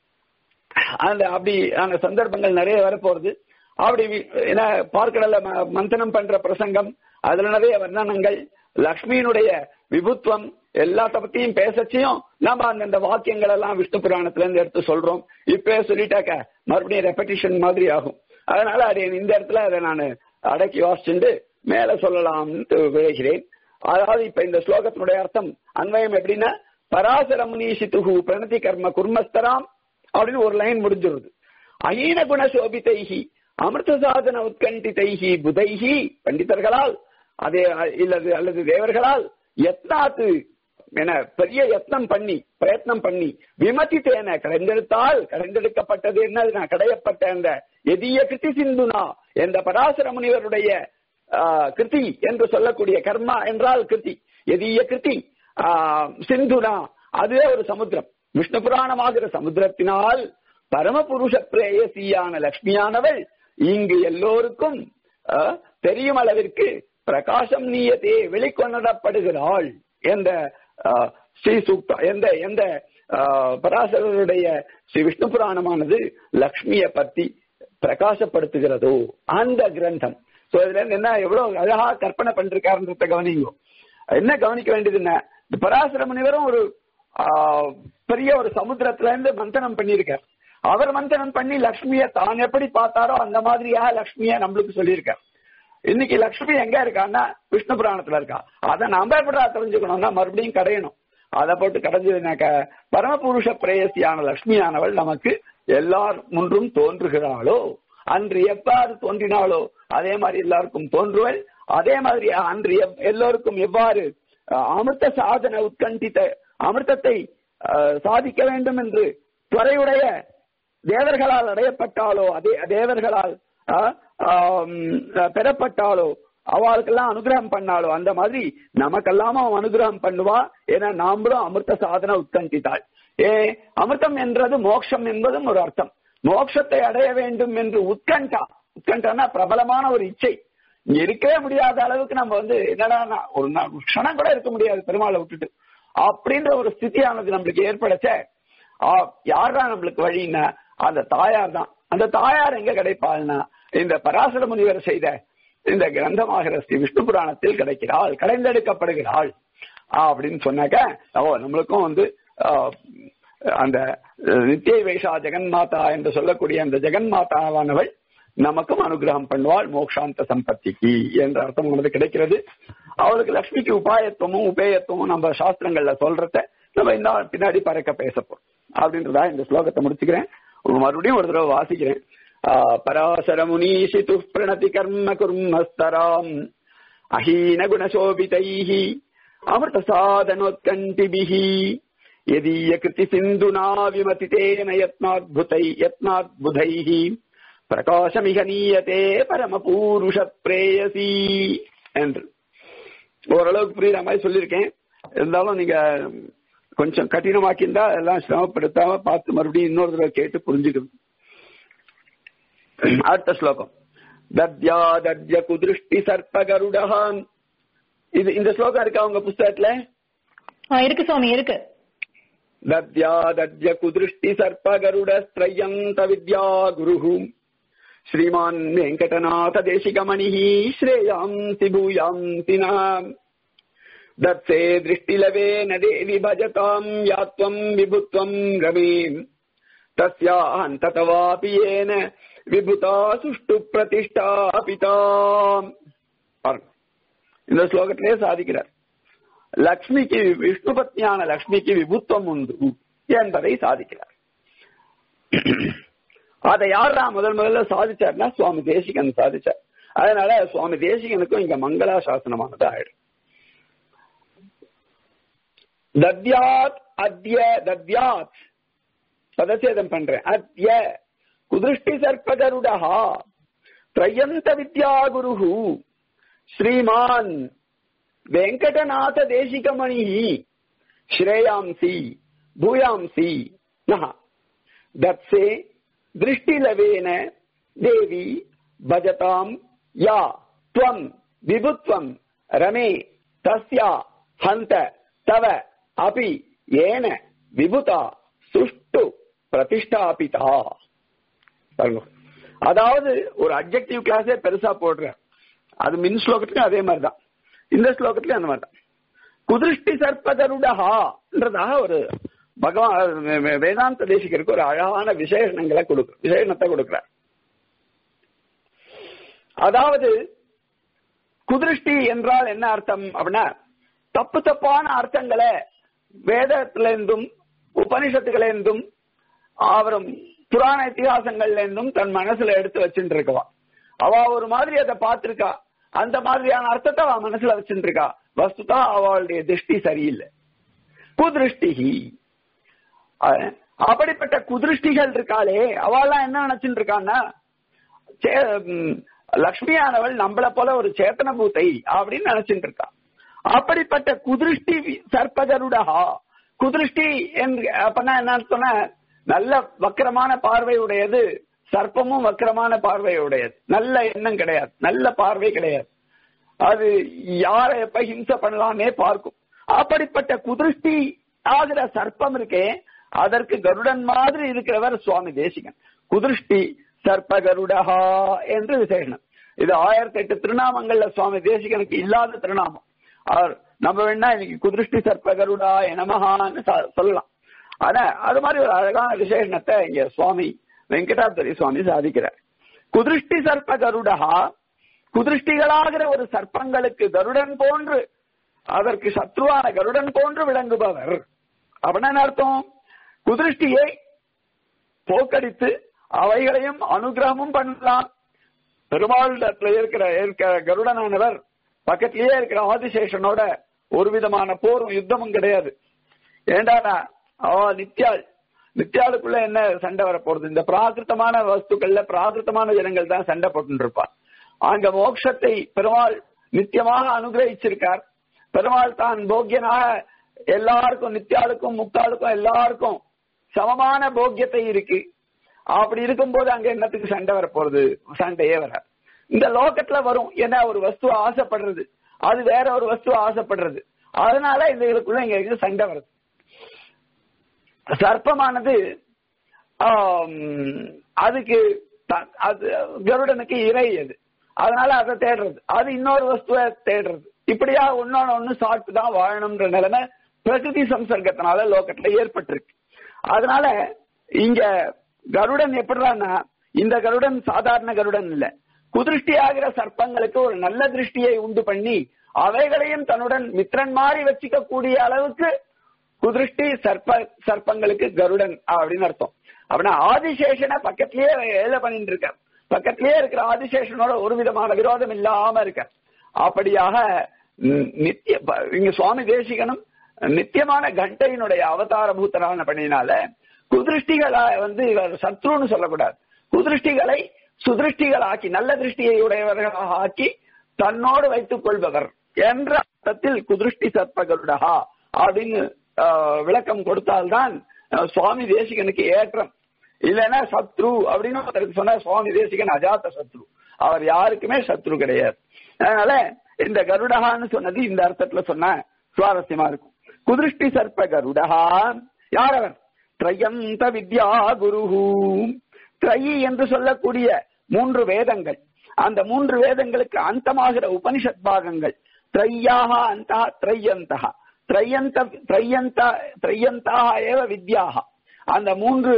அந்த அப்படி அந்த சந்தர்ப்பங்கள் நிறைய வரப்போறது அப்படி வி- என்ன பார்க்கடல ம- மந்தனம் பண்ற பிரசங்கம் அதுல நிறைய வர்ணனங்கள் லக்ஷ்மியினுடைய விபுத்துவம் எல்லாத்த பத்தியும் பேசச்சியும் நம்ம அந்தந்த வாக்கியங்கள் எல்லாம் விஷ்ணு புராணத்துல இருந்து எடுத்து சொல்றோம் இப்பவே சொல்லிட்டாக்க மறுபடியும் ரெப்படிஷன் மாதிரி ஆகும் அதனால அது இந்த இடத்துல அதை நான் அடக்கி வாசிச்சுட்டு மேல சொல்லலாம்னு விளைகிறேன் அதாவது இப்ப இந்த ஸ்லோகத்தினுடைய அர்த்தம் அன்வயம் எப்படின்னா பராசர முனீஷித்துகு பிரணதி கர்ம குர்மஸ்தராம் அப்படின்னு ஒரு லைன் முடிஞ்சிருது அயீன குண சோபிதைஹி அமிர்த சாதன உத்கண்டிதைஹி புதைஹி பண்டிதர்களால் அதே இல்லது அல்லது தேவர்களால் எத்னாத்து என பெரிய யத்னம் பண்ணி பிரயத்னம் பண்ணி விமதி தேன கடைந்தெடுத்தால் கடைந்தெடுக்கப்பட்டது என்ன கடையப்பட்ட அந்த எதிய கிருதி சிந்துனா என்ற பராசர முனிவருடைய ஆஹ், கிருதி என்று சொல்லக்கூடிய கர்மா என்றால் கிருதி எதிய கிருதி ஆஹ், சிந்துனா அதுவே ஒரு சமுத்திரம் விஷ்ணு புராணமாகிற சமுத்திரத்தினால் பரமபுருஷ பிரேயசியான லக்ஷ்மியானவள் இங்கு எல்லோருக்கும் ஆஹ், தெரியும் அளவிற்கு பிரகாசம் நீயத்தே வெளிக்கொணரப்படுகிறாள் என்ற ஆஹ், ஸ்ரீ சூக்தா எந்த எந்த ஆஹ், பராசரருடைய ஸ்ரீ விஷ்ணு புராணமானது லக்ஷ்மியை பத்தி பிரகாசப்படுத்துகிறதோ அந்த கிரந்தம் சோ இதுல இருந்து என்ன எவ்வளவு அழகா கற்பனை பண்ணிருக்காருன்றத கவனிங்க என்ன கவனிக்க வேண்டியது என்ன இந்த பராசர முனிவரும் ஒரு ஆஹ், பெரிய ஒரு சமுத்திரத்துல இருந்து மந்தனம் பண்ணியிருக்கார் அவர் மந்தனம் பண்ணி லக்ஷ்மிய தான் எப்படி பார்த்தாரோ அந்த மாதிரியா லக்ஷ்மிய நம்மளுக்கு சொல்லியிருக்கார் இன்னைக்கு லக்ஷ்மி எங்க இருக்கான்னா விஷ்ணு புராணத்துல இருக்கா அதை நாம எப்படா தெரிஞ்சுக்கணும்னா மறுபடியும் கடையணும் அதை போட்டு கடைஞ்சதுனாக்க பரமபுருஷ பிரேயசியான லக்ஷ்மியானவள் நமக்கு எல்லார் முன்றும் தோன்றுகிறாளோ அன்று எவ்வாறு தோன்றினாளோ அதே மாதிரி எல்லாருக்கும் தோன்றுவள் அதே மாதிரி அன்று எவ்- எல்லோருக்கும் எவ்வாறு அஹ், அமிர்த சாதன உட்கண்டித்த அமிர்தத்தை அஹ், சாதிக்க வேண்டும் என்று துறையுடைய தேவர்களால் அடையப்பட்டாலோ அதே தேவர்களால் ஆ, ஆம், பெறப்பட்டாலோ அவளுக்கெல்லாம் அனுகிரகம் பண்ணாலோ அந்த மாதிரி நமக்கெல்லாம் அவன் அனுகிரகம் பண்ணுவா ஏன்னா நாமளும் அமிர்த சாதன உட்கண்டித்தாள் ஏ அமிர்தம் என்றது மோட்சம் என்பதும் ஒரு அர்த்தம் மோட்சத்தை அடைய வேண்டும் என்று உட்கண்டா உட்கண்டானா பிரபலமான ஒரு இச்சை இங்க இருக்கவே முடியாத அளவுக்கு நம்ம வந்து என்னடா நான் ஒரு நாள் ஒரு க்ஷணம் கூட இருக்க முடியாது பெருமாளை விட்டுட்டு அப்படின்ற ஒரு ஸ்திதியானது நம்மளுக்கு ஏற்படச்ச யாரா நம்மளுக்கு வழின்னா அந்த தாயார் தான் அந்த தாயார் எங்க கிடைப்பாள்னா இந்த பராசர முனிவர் செய்த இந்த கிரந்தமாகிற ஸ்ரீ விஷ்ணு புராணத்தில் கிடைக்கிறாள் கடைந்தெடுக்கப்படுகிறாள் ஆ, அப்படின்னு சொன்னாக்க ஓ நம்மளுக்கும் வந்து ஆ, அந்த நித்திய வைஷா ஜெகன்மாதா என்று சொல்லக்கூடிய அந்த ஜெகன்மாதாவானவள் நமக்கும் அனுகிரகம் பண்ணுவாள் மோக்ஷாந்த சம்பத்திக்கு என்ற அர்த்தம் நமக்கு கிடைக்கிறது அவளுக்கு லக்ஷ்மிக்கு உபாயத்துவமும் உபேயத்துவமும் நம்ம சாஸ்திரங்கள்ல சொல்றத நம்ம இந்த பின்னாடி பறக்க பேசப்போம் அப்படின்றதா இந்த ஸ்லோகத்தை முடிச்சுக்கிறேன் மறுபடியும் ஒரு தடவை வாசிக்கிறேன் ஆ, பராசர முனீஷிது பிரணதி கர்ம குர்மஸ்தராம் அஹீன குணசோபிதைः அமிர்த சாதனோத்கண்டிபிः यदीय कृति सिन्धुना विमतितेन यत्नाद्भुतै यत्नाद्बुधैः பிரகாசமிக நீயத்தே பரமபூருஷ பிரேயசி என்று ஓரளவுக்கு புரியுற மாதிரி சொல்லியிருக்கேன் இருந்தாலும் நீங்க கொஞ்சம் கடினமாக்கியிருந்தா எல்லாம் சிரமப்படுத்தாம பார்த்து மறுபடியும் இன்னொரு தடவை கேட்டு புரிஞ்சுக்கணும் அடுத்த ஸ்லோகம் தத்யா தத்ய குதிருஷ்டி சர்ப்ப கருடகான் இது இந்த ஸ்லோகம் இருக்கா உங்க புஸ்தகத்துல ஆ, இருக்கு சுவாமி இருக்கு दद्या दद्य कुदृष्टि सर्प गरुडस्त्रयन्त विद्या गुरुः श्रीमान् वेङ्कटनाथ देशिकमणिः श्रेयांसि भूयान्ति नः दत्से दृष्टिलवेन देवि भजताम् या त्वम् विभुत्वम् रमे तस्याहन्ततवापि येन विभुता सुष्टु प्रतिष्ठापिता இந்த ஸ்லோகத்திலே சாதிக்கிறார் லக்ஷ்மிக்கு விஷ்ணு பத்னியான லக்ஷ்மிக்கு விபுத்துவம் உண்டு என்பதை சாதிக்கிறார் அதை யாரா முதல் முதல்ல சாதிச்சார்னா சுவாமி தேசிகன் சாதிச்சார் அதனால சுவாமி தேசிகனுக்கும் இங்க மங்களா சாசனமானது ஆயிடும் தத்யாத் அத்ய தத்யாத் பதச்சேதம் பண்றேன் அத்ய குதிருஷ்டி சர்ப்பகருடா திரையந்த வித்யா குருஹு ஸ்ரீமான் வெங்கடநாத தேசிகமணி ஸ்ரேயாம்சி பூயாம்சி நஹ தத்சே திருஷ்டிலவேன தேவி பஜதாம் யா துவம் விபுத்வம் ரமே தஸ்யா ஹந்த தவ அபி ஏன விபுதா சுஷ்டு பிரதிஷ்டாபிதா பாருங்க அதாவது ஒரு அப்ஜெக்டிவ் கிளாஸே பெருசா போடுற அது மின் ஸ்லோகத்துலயும் அதே மாதிரிதான் இந்த ஸ்லோகத்திலயும் அந்த மாதிரிதான் குதிருஷ்டி சர்ப்பகருடஹான்றதாக ஒரு பகவான் வேதாந்த தேசிகருக்கு ஒரு அழகான விசேஷணங்களை கொடுக்க விசேஷணத்தை கொடுக்கிறார் அதாவது குதிருஷ்டி என்றால் என்ன அர்த்தம் அப்படின்னா தப்பு தப்பான அர்த்தங்களை வேதத்திலிருந்தும் உபனிஷத்துகளிலிருந்தும் அவரும் புராண இத்திகாசங்கள்ல இருந்தும் தன் மனசுல எடுத்து வச்சுட்டு இருக்கவா அவ ஒரு மாதிரி அதை பார்த்திருக்கா அந்த மாதிரியான அர்த்தத்தை அவ மனசுல வச்சுட்டு இருக்கா வஸ்துதா அவளுடைய திருஷ்டி சரியில்லை குதிருஷ்டி அப்படிப்பட்ட குதிருஷ்டிகள் இருக்காளே அவெல்லாம் என்ன நினைச்சுட்டு இருக்கான்னா லக்ஷ்மியானவள் நம்மள போல ஒரு சேத்தன பூத்தை அப்படின்னு நினைச்சுட்டு இருக்கா அப்படிப்பட்ட குதிருஷ்டி சர்ப்பகருடஹா குதிருஷ்டி என்று அப்பனா என்ன சொன்ன நல்ல வக்கரமான பார்வை உடையது சர்ப்பமும் வக்கரமான பார்வை உடையது நல்ல எண்ணம் கிடையாது நல்ல பார்வை கிடையாது அது யாரை எப்ப ஹிம்சை பண்ணலாமே பார்க்கும் அப்படிப்பட்ட குதிருஷ்டி ஆகிற சர்ப்பம் இருக்கே அதற்கு கருடன் மாதிரி இருக்கிறவர் சுவாமி தேசிகன் குதிருஷ்டி சர்ப்ப கருடஹா என்று விசேஷனம் இது ஆயிரத்தி எட்டு திருநாமங்கள்ல சுவாமி தேசிகனுக்கு இல்லாத திருநாமம் அவர் நம்ம வேணா இன்னைக்கு குதிருஷ்டி சர்ப்ப கருடா எனமகான்னு சொல்லலாம் ஆனா அது மாதிரி ஒரு அழகான விசேஷணத்தை இங்க சுவாமி வெங்கடாபுரி சுவாமி சாதிக்கிறார் குதிருஷ்டி சர்ப்ப கருடஹா குதிருஷ்டிகளாகிற ஒரு சர்ப்பங்களுக்கு கருடன் போன்று அதற்கு சத்ருவான கருடன் போன்று விளங்குபவர் அப்படின்னு அர்த்தம் குதிருஷ்டியை போக்கடித்து அவைகளையும் அனுகிரகமும் பண்ணலாம் பெருமாள் இருக்கிற இருக்கிற கருடனானவர் பக்கத்திலேயே இருக்கிற ஆதிசேஷனோட ஒரு விதமான போரும் யுத்தமும் கிடையாது ஏண்டானா அவ நித்யாள் நித்யாளுக்குள்ள என்ன சண்டை வர போறது இந்த பிராகிருத்தமான வஸ்துக்கள்ல பிராகிருத்தமான ஜனங்கள் தான் சண்டை போட்டு இருப்பார் அங்க மோட்சத்தை பெருமாள் நித்தியமாக அனுகிரகிச்சிருக்கார் பெருமாள் தான் போக்கியனாக எல்லாருக்கும் நித்யாளுக்கும் முக்தாளுக்கும் எல்லாருக்கும் சமமான போக்கியத்தை இருக்கு அப்படி இருக்கும்போது அங்க என்னத்துக்கு சண்டை வர போறது சண்டையே வராது இந்த லோகத்துல வரும் ஏன்னா ஒரு வஸ்து ஆசைப்படுறது அது வேற ஒரு வஸ்து ஆசைப்படுறது அதனால இதுகளுக்குள்ள இங்க சண்டை வருது சர்ப்பமானது அதுக்கு அது கருடனுக்கு இறை அது அதனால அதை தேடுறது அது இன்னொரு வஸ்துவை தேடுறது இப்படியா ஒன்னொன்னு ஒண்ணு சாப்பிட்டு தான் வாழணும்ன்ற நிலைமை பிரகிருதி சம்சர்க்கத்தினால லோகத்துல ஏற்பட்டிருக்கு அதனால இங்க கருடன் எப்படிறான்னா இந்த கருடன் சாதாரண கருடன் இல்ல குதிருஷ்டி ஆகிற சர்ப்பங்களுக்கு ஒரு நல்ல திருஷ்டியை உண்டு பண்ணி அவைகளையும் தன்னுடன் மித்திரன் மாறி வச்சுக்க கூடிய அளவுக்கு குதிருஷ்டி சர்ப்ப சர்ப்பங்களுக்கு கருடன் அப்படின்னு அர்த்தம் அப்படின்னா ஆதிசேஷனை பக்கத்திலேயே ஏழை பண்ணிட்டு இருக்க பக்கத்திலேயே இருக்கிற ஆதிசேஷனோட ஒரு விதமான விரோதம் இல்லாம இருக்க அப்படியாக நித்திய இங்க சுவாமி தேசிகனும் நித்தியமான கண்டையினுடைய அவதார பூத்தரான பண்ணினால குதிருஷ்டிகளை வந்து சத்ருன்னு சொல்லக்கூடாது குதிருஷ்டிகளை சுதிருஷ்டிகள் ஆக்கி நல்ல திருஷ்டியை உடையவர்களாக ஆக்கி தன்னோடு வைத்துக் கொள்பவர் என்ற அர்த்தத்தில் குதிருஷ்டி சர்ப்பகருடகா அப்படின்னு விளக்கம் கொடுத்தால்தான் சுவாமி தேசிகனுக்கு ஏற்றம் இல்லைன்னா சத்ரு அப்படின்னு ஒருத்தருக்கு சொன்ன சுவாமி தேசிகன் அஜாத்த சத்ரு அவர் யாருக்குமே சத்ரு கிடையாது அதனால இந்த கருடகான்னு சொன்னது இந்த அர்த்தத்துல சொன்ன சுவாரஸ்யமா இருக்கும் குதிருஷ்டி சர்ப்ப கருடகா யார் அவர் திரையந்த வித்யா குருஹூ திரையி என்று சொல்லக்கூடிய மூன்று வேதங்கள் அந்த மூன்று வேதங்களுக்கு அந்தமாகிற உபனிஷத் பாகங்கள் திரையாக அந்த திரையந்தகா திரையந்த திரையந்த திரையந்தாக ஏவ வித்யாக அந்த மூன்று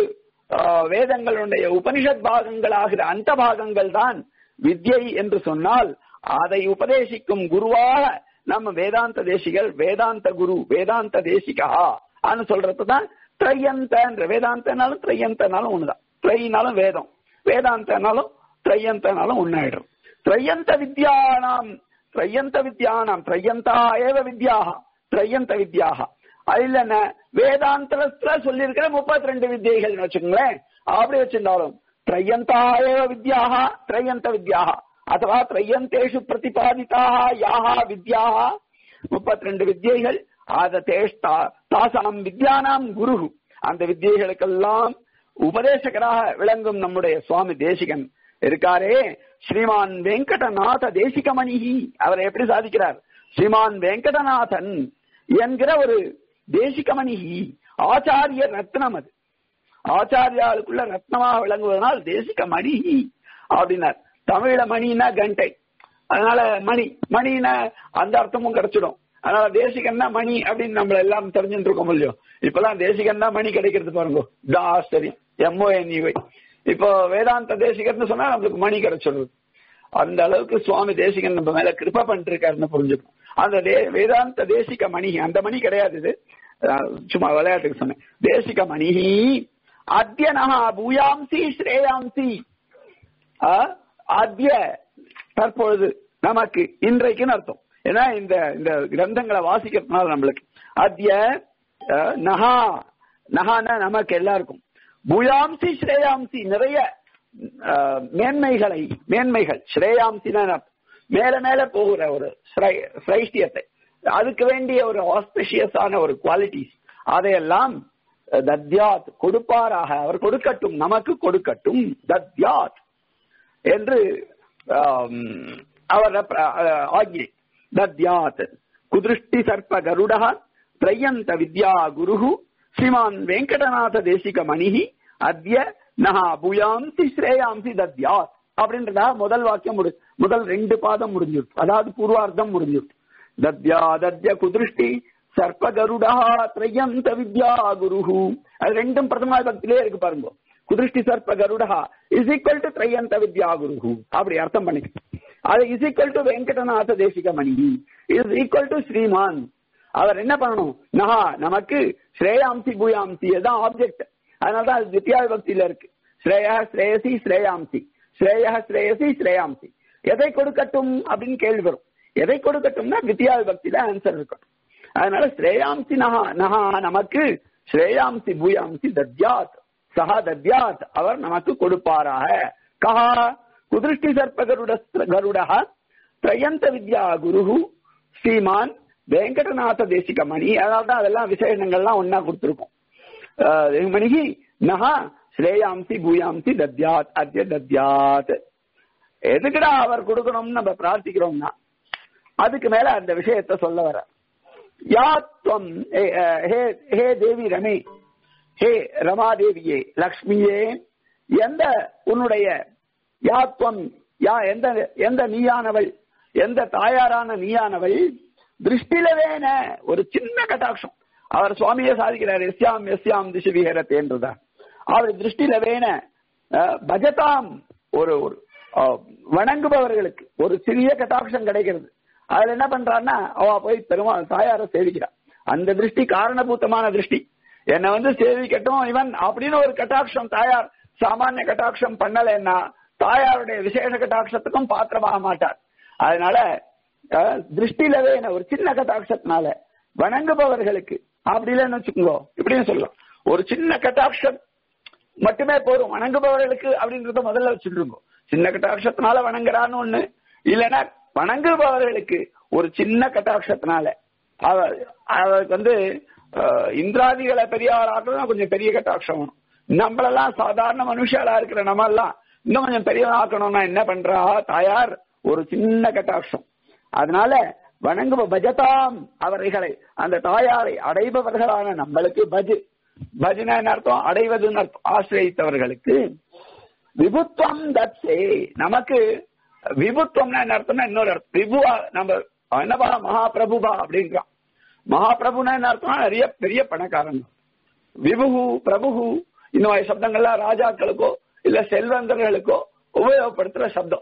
வேதங்களுடைய உபனிஷத் பாகங்கள் ஆகிற அந்த பாகங்கள் தான் வித்யை என்று சொன்னால் அதை உபதேசிக்கும் குருவாக நம்ம வேதாந்த தேசிகள் வேதாந்த குரு வேதாந்த தேசிகா அனு சொல்றதுதான் திரையந்தன்ற வேதாந்தனாலும் திரையந்தனாலும் ஒண்ணுதான் திரையினாலும் வேதம் வேதாந்தனாலும் திரையந்தனாலும் ஒன்னாயிடும் திரையந்த வித்யானாம் திரையந்த வித்யானாம் திரையந்தா ஏவ வித்யாக திரையந்த வித்யாக அதுல என்ன வேதாந்தத்துல சொல்லியிருக்கிற முப்பத்தி ரெண்டு வித்தியைகள் வச்சுக்கோங்களேன் அப்படி வச்சிருந்தாலும் திரையந்தா ஏவ வித்யாக திரையந்த வித்யாக அதுவா திரையந்தேஷு பிரதிபாதிதாக யாஹா வித்யாக முப்பத்தி ரெண்டு வித்யைகள் அத தேஷ்டா தாசாம் வித்யானாம் குரு அந்த வித்யைகளுக்கெல்லாம் உபதேசகராக விளங்கும் நம்முடைய சுவாமி தேசிகன் இருக்காரே ஸ்ரீமான் வெங்கடநாத தேசிகமணிஹி அவர் எப்படி சாதிக்கிறார் ஸ்ரீமான் வெங்கடநாதன் என்கிற ஒரு தேசிகமணிஹி ஆச்சாரிய ரத்னம் அது ஆச்சாரியாளுக்குள்ள ரத்னமாக விளங்குவதனால் தேசிக மணி அப்படின்னார் தமிழ்ல மணினா கண்டை அதனால மணி மணினா அந்த அர்த்தமும் கிடைச்சிடும் அதனால தேசிகன்னா மணி அப்படின்னு நம்மள எல்லாம் தெரிஞ்சுட்டு இருக்கோம் இல்லையோ இப்பெல்லாம் தேசிகன்னா மணி கிடைக்கிறது பாருங்க தான் ஆச்சரியம் எம்ஓஎன்இவை இப்போ வேதாந்த தேசிகர்னு சொன்னா நம்மளுக்கு மணி கிடைச்சிடுது அந்த அளவுக்கு சுவாமி தேசிகன் நம்ம மேல கிருப்ப பண்ணிட்டு இருக்காருன்னு புரிஞ்சுக்கணும் அந்த தே- வேதாந்த தேசிக மணி அந்த மணி கிடையாது இது அஹ் சும்மா விளையாட்டுக்கு சொன்னேன் தேசிக மணி அத்தியனஹா பூயாம்சி ஸ்ரேயாம்சி அஹ், அத்ய தற்பொழுது நமக்கு இன்றைக்குன்னு அர்த்தம் ஏன்னா இந்த இந்த கிரந்தங்களை வாசிக்கிறதுனால நம்மளுக்கு அத்ய அஹ், நகா நகான நமக்கு எல்லாருக்கும் பூயாம்சி ஸ்ரேயாம்சி நிறைய அஹ், மேன்மைகளை மேன்மைகள் ஸ்ரேயாம்சினா என்ன அர்த்தம்? மேல மேல போகிற ஒரு சிரை- சிரைஷ்டியத்தை அதுக்கு வேண்டிய ஒரு ஆஸ்பிஷியஸான ஒரு குவாலிட்டிஸ் அதையெல்லாம் அஹ், தத்யாத் கொடுப்பாராக அவர் கொடுக்கட்டும் நமக்கு கொடுக்கட்டும் தத்யாத் என்று ஆம், அவர் அஹ், ஆக்ஞை தத்யாத் குதிருஷ்டி சர்ப்ப கருடः திரையந்த வித்யா குருஹு ஸ்ரீமான் வெங்கடநாத தேசிக மணிஹி அத்ய நஹா பூயாம்சி ஸ்ரேயாம்சி தத்யாத் அப்படின்றதா முதல் வாக்கியம் முடி முதல் ரெண்டு பாதம் முடிஞ்சிருக்கு அதாவது பூர்வார்த்தம் முடிஞ்சிருக்கு தத்யா தத்ய குதிருஷ்டி சர்ப்ப கருடா திரையந்த வித்யா குருஹு அது ரெண்டும் பிரதமா பக்திலே இருக்கு பாருங்க குதிருஷ்டி சர்ப்ப கருடா இஸ் ஈக்குவல் டு திரையந்த வித்யா குருஹு அப்படி அர்த்தம் பண்ணிக்க அது is equal to Venkatanatha Desika மணி இஸ் ஈக்குவல் டு ஸ்ரீமான் அவர் என்ன பண்ணணும் நகா நமக்கு ஸ்ரேயாம்சி பூயாம்சி தான் ஆப்ஜெக்ட் அதனாலதான் அது தித்யா பக்தியில இருக்கு ஸ்ரேயா ஸ்ரேயசி ஸ்ரேயாம்சி ஸ்ரேயா ஸ்ரேயசி ஸ்ரேயாம்சி எதை கொடுக்கட்டும் அப்படின்னு கேள்வி வரும் எதை கொடுக்கட்டும்னா வித்யா பக்தியில ஆன்சர் இருக்கும் அதனால ஸ்ரேயாம்சி நகா நகா நமக்கு ஸ்ரேயாம்சி பூயாம்சி தத்யாத் சஹா தத்யாத் அவர் நமக்கு கொடுப்பாராக கஹா குதிருஷ்டி சர்ப்ப கருட கருடா திரையந்த வித்யா குருஹு ஸ்ரீமான் வெங்கடநாத தேசிக மணி அதனால்தான் அதெல்லாம் விசேஷங்கள்லாம் ஒன்னா கொடுத்திருக்கோம் அஹ், மணிகி நகா ஸ்ரேயாம்சி பூயாம்சி தத்யாத் அத்ய தத்யாத் எதுக்குடா அவர் கொடுக்கணும்னு நம்ம பிரார்த்திக்கிறோம்னா அதுக்கு மேல அந்த விஷயத்த சொல்ல வர யாத்வம் ஏ- அஹ், ஹே ஹே தேவி ரமே ஹே ரமாதேவியே லக்ஷ்மியே எந்த உன்னுடைய யாத்வம் யா எந்த எந்த நீயானவள் எந்த தாயாரான நீயானவள் திருஷ்டிலவேன ஒரு சின்ன கட்டாட்சம் அவர் சுவாமியே சாதிக்கிறார் எஸ்யாம் எஸ்யாம் திசு விஹரத் என்றுதான் அவர் திருஷ்டிலவேன அஹ், பஜதாம் ஒரு ஒரு அஹ், வணங்குபவர்களுக்கு ஒரு சிறிய கட்டாட்சம் கிடைக்கிறது அதுல என்ன பண்றான்னா அவ போய் பெருமாள் தாயார சேவிக்கிறான் அந்த திருஷ்டி காரணபூத்தமான திருஷ்டி என்னை வந்து சேவிக்கட்டும் இவன் அப்படின்னு ஒரு கட்டாட்சம் தாயார் சாமானிய கட்டாட்சம் பண்ணலைன்னா தாயாருடைய விசேஷ கட்டாட்சத்துக்கும் பாத்திரமாக மாட்டார் அதனால அஹ், திருஷ்டிலவே என்ன ஒரு சின்ன கட்டாட்சத்தினால வணங்குபவர்களுக்கு அப்படி இல்லைன்னு வச்சுக்கோங்க இப்படின்னு சொல்லலாம் ஒரு சின்ன கட்டாட்சம் மட்டுமே போதும் வணங்குபவர்களுக்கு அப்படின்றத முதல்ல வச்சுருங்க சின்ன கட்டாட்சத்தினால வணங்குறான்னு ஒண்ணு இல்லைன்னா வணங்குபவர்களுக்கு ஒரு சின்ன கட்டாட்சத்தினால அவ அவருக்கு வந்து அஹ், இந்திராதிகளை பெரிய ஆளாக்கணும் கொஞ்சம் பெரிய கட்டாட்சம் வேணும் நம்மளெல்லாம் சாதாரண மனுஷாலா இருக்கிற நம்ம எல்லாம் இன்னும் கொஞ்சம் பெரியவன் ஆக்கணும்னா என்ன பண்றா தாயார் ஒரு சின்ன கட்டாட்சம் அதனால வணங்குவ பஜதாம் அவர்களை அந்த தாயாரை அடைபவர்களான நம்மளுக்கு பஜ் பஜ்னா என்ன அர்த்தம் அடைவதுன்னு அர்த்தம் ஆசிரியத்தவர்களுக்கு விபுத்துவம் தத்சே நமக்கு விபுத்துவம்னா என்ன அர்த்தம்னா இன்னொரு அர்த்தம் விபுவா நம்ம அவன் என்னப்பா மகாபிரபுபா அப்படின்றான் மகாபிரபுனா என்ன அர்த்தம்னா நிறைய பெரிய பணக்காரங்க விபுகு பிரபுகு இந்த மாதிரி சப்தங்கள்லாம் ராஜாக்களுக்கோ இல்ல செல்வந்தர்களுக்கோ உபயோகப்படுத்துற சப்தம்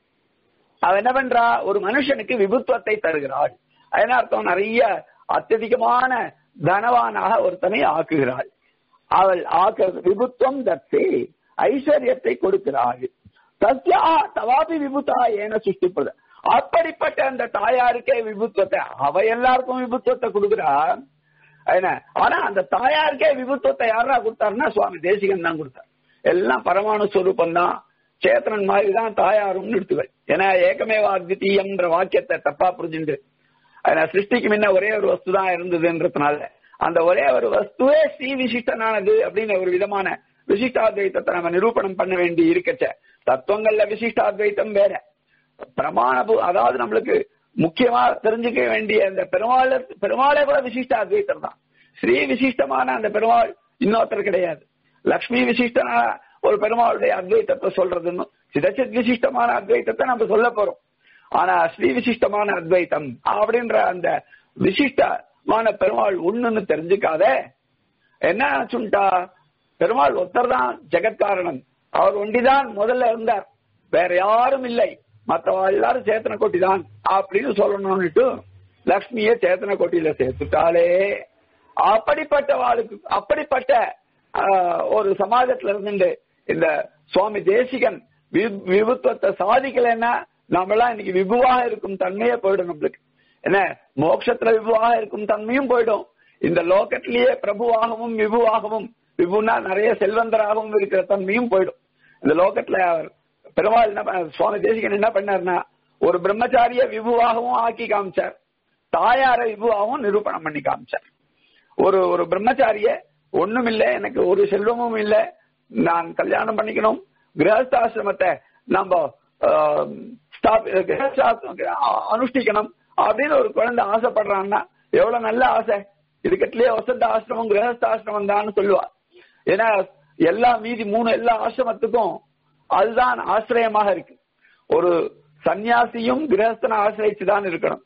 அவ என்ன பண்றா ஒரு மனுஷனுக்கு விபுத்துவத்தை தருகிறாள் அது என்ன அர்த்தம் நிறைய அत्यதிகமான தனவானாக ஒருத்தனை ஆக்குகிறாள் அவள் ஆக்க விபுத்துவம் தத்தே ஐஸ்வர்யத்தை கொடுக்கிறாள் தஸ்யா தவாபி விபுத்தா ஏன சுஷ்டிப்பது அப்படிப்பட்ட அந்த தாயாருக்கே விபுத்துவத்தை அவ எல்லாருக்கும் விபுத்துவத்தை கொடுக்குறா என்ன ஆனா அந்த தாயாருக்கே விபுத்துவத்தை யாரா கொடுத்தாருன்னா சுவாமி தேசிகன் தான் கொடுத்தார் எல்லாம் பரமாணு ஸ்வரூபம் தான் சேத்தனன் மாதிரி தான் தாயாரும் எடுத்துவேன் ஏன்னா ஏகமேவா அத்விதீயம்ன்ற வாக்கியத்தை தப்பா புரிஞ்சுண்டு அதனால சிருஷ்டிக்கு முன்ன ஒரே ஒரு வஸ்து தான் இருந்ததுன்றதுனால அந்த ஒரே ஒரு வஸ்துவே ஸ்ரீ விசிஷ்டனானது அப்படின்னு ஒரு விதமான விசிஷ்டாத்வைத்தத்தை நம்ம நிரூபணம் பண்ண வேண்டி இருக்கச்ச தத்துவங்கள்ல விசிஷ்டாத்வைத்தம் வேற பிரமாண பு- அதாவது நம்மளுக்கு முக்கியமா தெரிஞ்சுக்க வேண்டிய அந்த பெருமாள் பெருமாளே கூட விசிஷ்ட அத்வைத்தம் தான் ஸ்ரீ விசிஷ்டமான அந்த பெருமாள் இன்னொருத்தர் கிடையாது லக்ஷ்மி விசிஷ்டனா ஒரு பெருமாளுடைய அத்வைத்தத்தை சொல்றதுன்னு சிதச்சித் விசிஷ்டமான அத்வைத்தத்தை நம்ம சொல்ல போறோம் ஆனா ஸ்ரீ விசிஷ்டமான அத்வைத்தம் அப்படின்ற அந்த விசிஷ்டமான பெருமாள் ஒண்ணுன்னு தெரிஞ்சுக்காத என்ன சுண்டா பெருமாள் ஒருத்தர் தான் ஜெகத்காரணன் அவர் ஒண்டிதான் முதல்ல இருந்தார் வேற யாரும் இல்லை மற்றவா எல்லாரும் சேத்தன கோட்டி தான் அப்படின்னு சொல்லணும்னுட்டு லக்ஷ்மிய சேத்தன கோட்டியில சேர்த்துட்டாலே அப்படிப்பட்ட வாளுக்கு அப்படிப்பட்ட ஆஹ், ஒரு சமாஜத்துல இருந்து இந்த சுவாமி தேசிகன் வி- விபுத்துவத்தை சாதிக்கலைன்னா நம்மளாம் இன்னைக்கு விபுவாக இருக்கும் தன்மையே போயிடும் நம்மளுக்கு என்ன மோட்சத்துல விபுவாக இருக்கும் தன்மையும் போயிடும் இந்த லோகத்திலேயே பிரபுவாகவும் விபுவாகவும் விபுனா நிறைய செல்வந்தராகவும் இருக்கிற தன்மையும் போயிடும் இந்த லோகத்துல அவர் பெருமாள் என்ன பண்ண- சுவாமி தேசிகன் என்ன பண்ணாருன்னா ஒரு பிரம்மச்சாரிய விபுவாகவும் ஆக்கி காமிச்சார் தாயார விபுவாகவும் நிரூபணம் பண்ணி காமிச்சார் ஒரு ஒரு பிரம்மச்சாரிய ஒண்ணும் இல்ல எனக்கு ஒரு செல்வமும் இல்ல நான் கல்யாணம் பண்ணிக்கணும் கிரகஸ்தாசிரமத்தை நம்ம ஆஹ், ஸ்தாபி- கிரகஸ்தாசிரமம் அனுஷ்டிக்கணும் அப்படின்னு ஒரு குழந்தை ஆசைப்படுறான்னா எவ்வளவு நல்ல ஆசை இருக்கட்டிலேயே வசந்த ஆசிரமம் கிரகஸ்தாசிரமம் தான் சொல்லுவா ஏன்னா எல்லா மீதி மூணு எல்லா ஆசிரமத்துக்கும் அதுதான் ஆசிரியமாக இருக்கு ஒரு சந்நியாசியும் கிரகஸ்தனை ஆசிரியச்சுதான் இருக்கணும்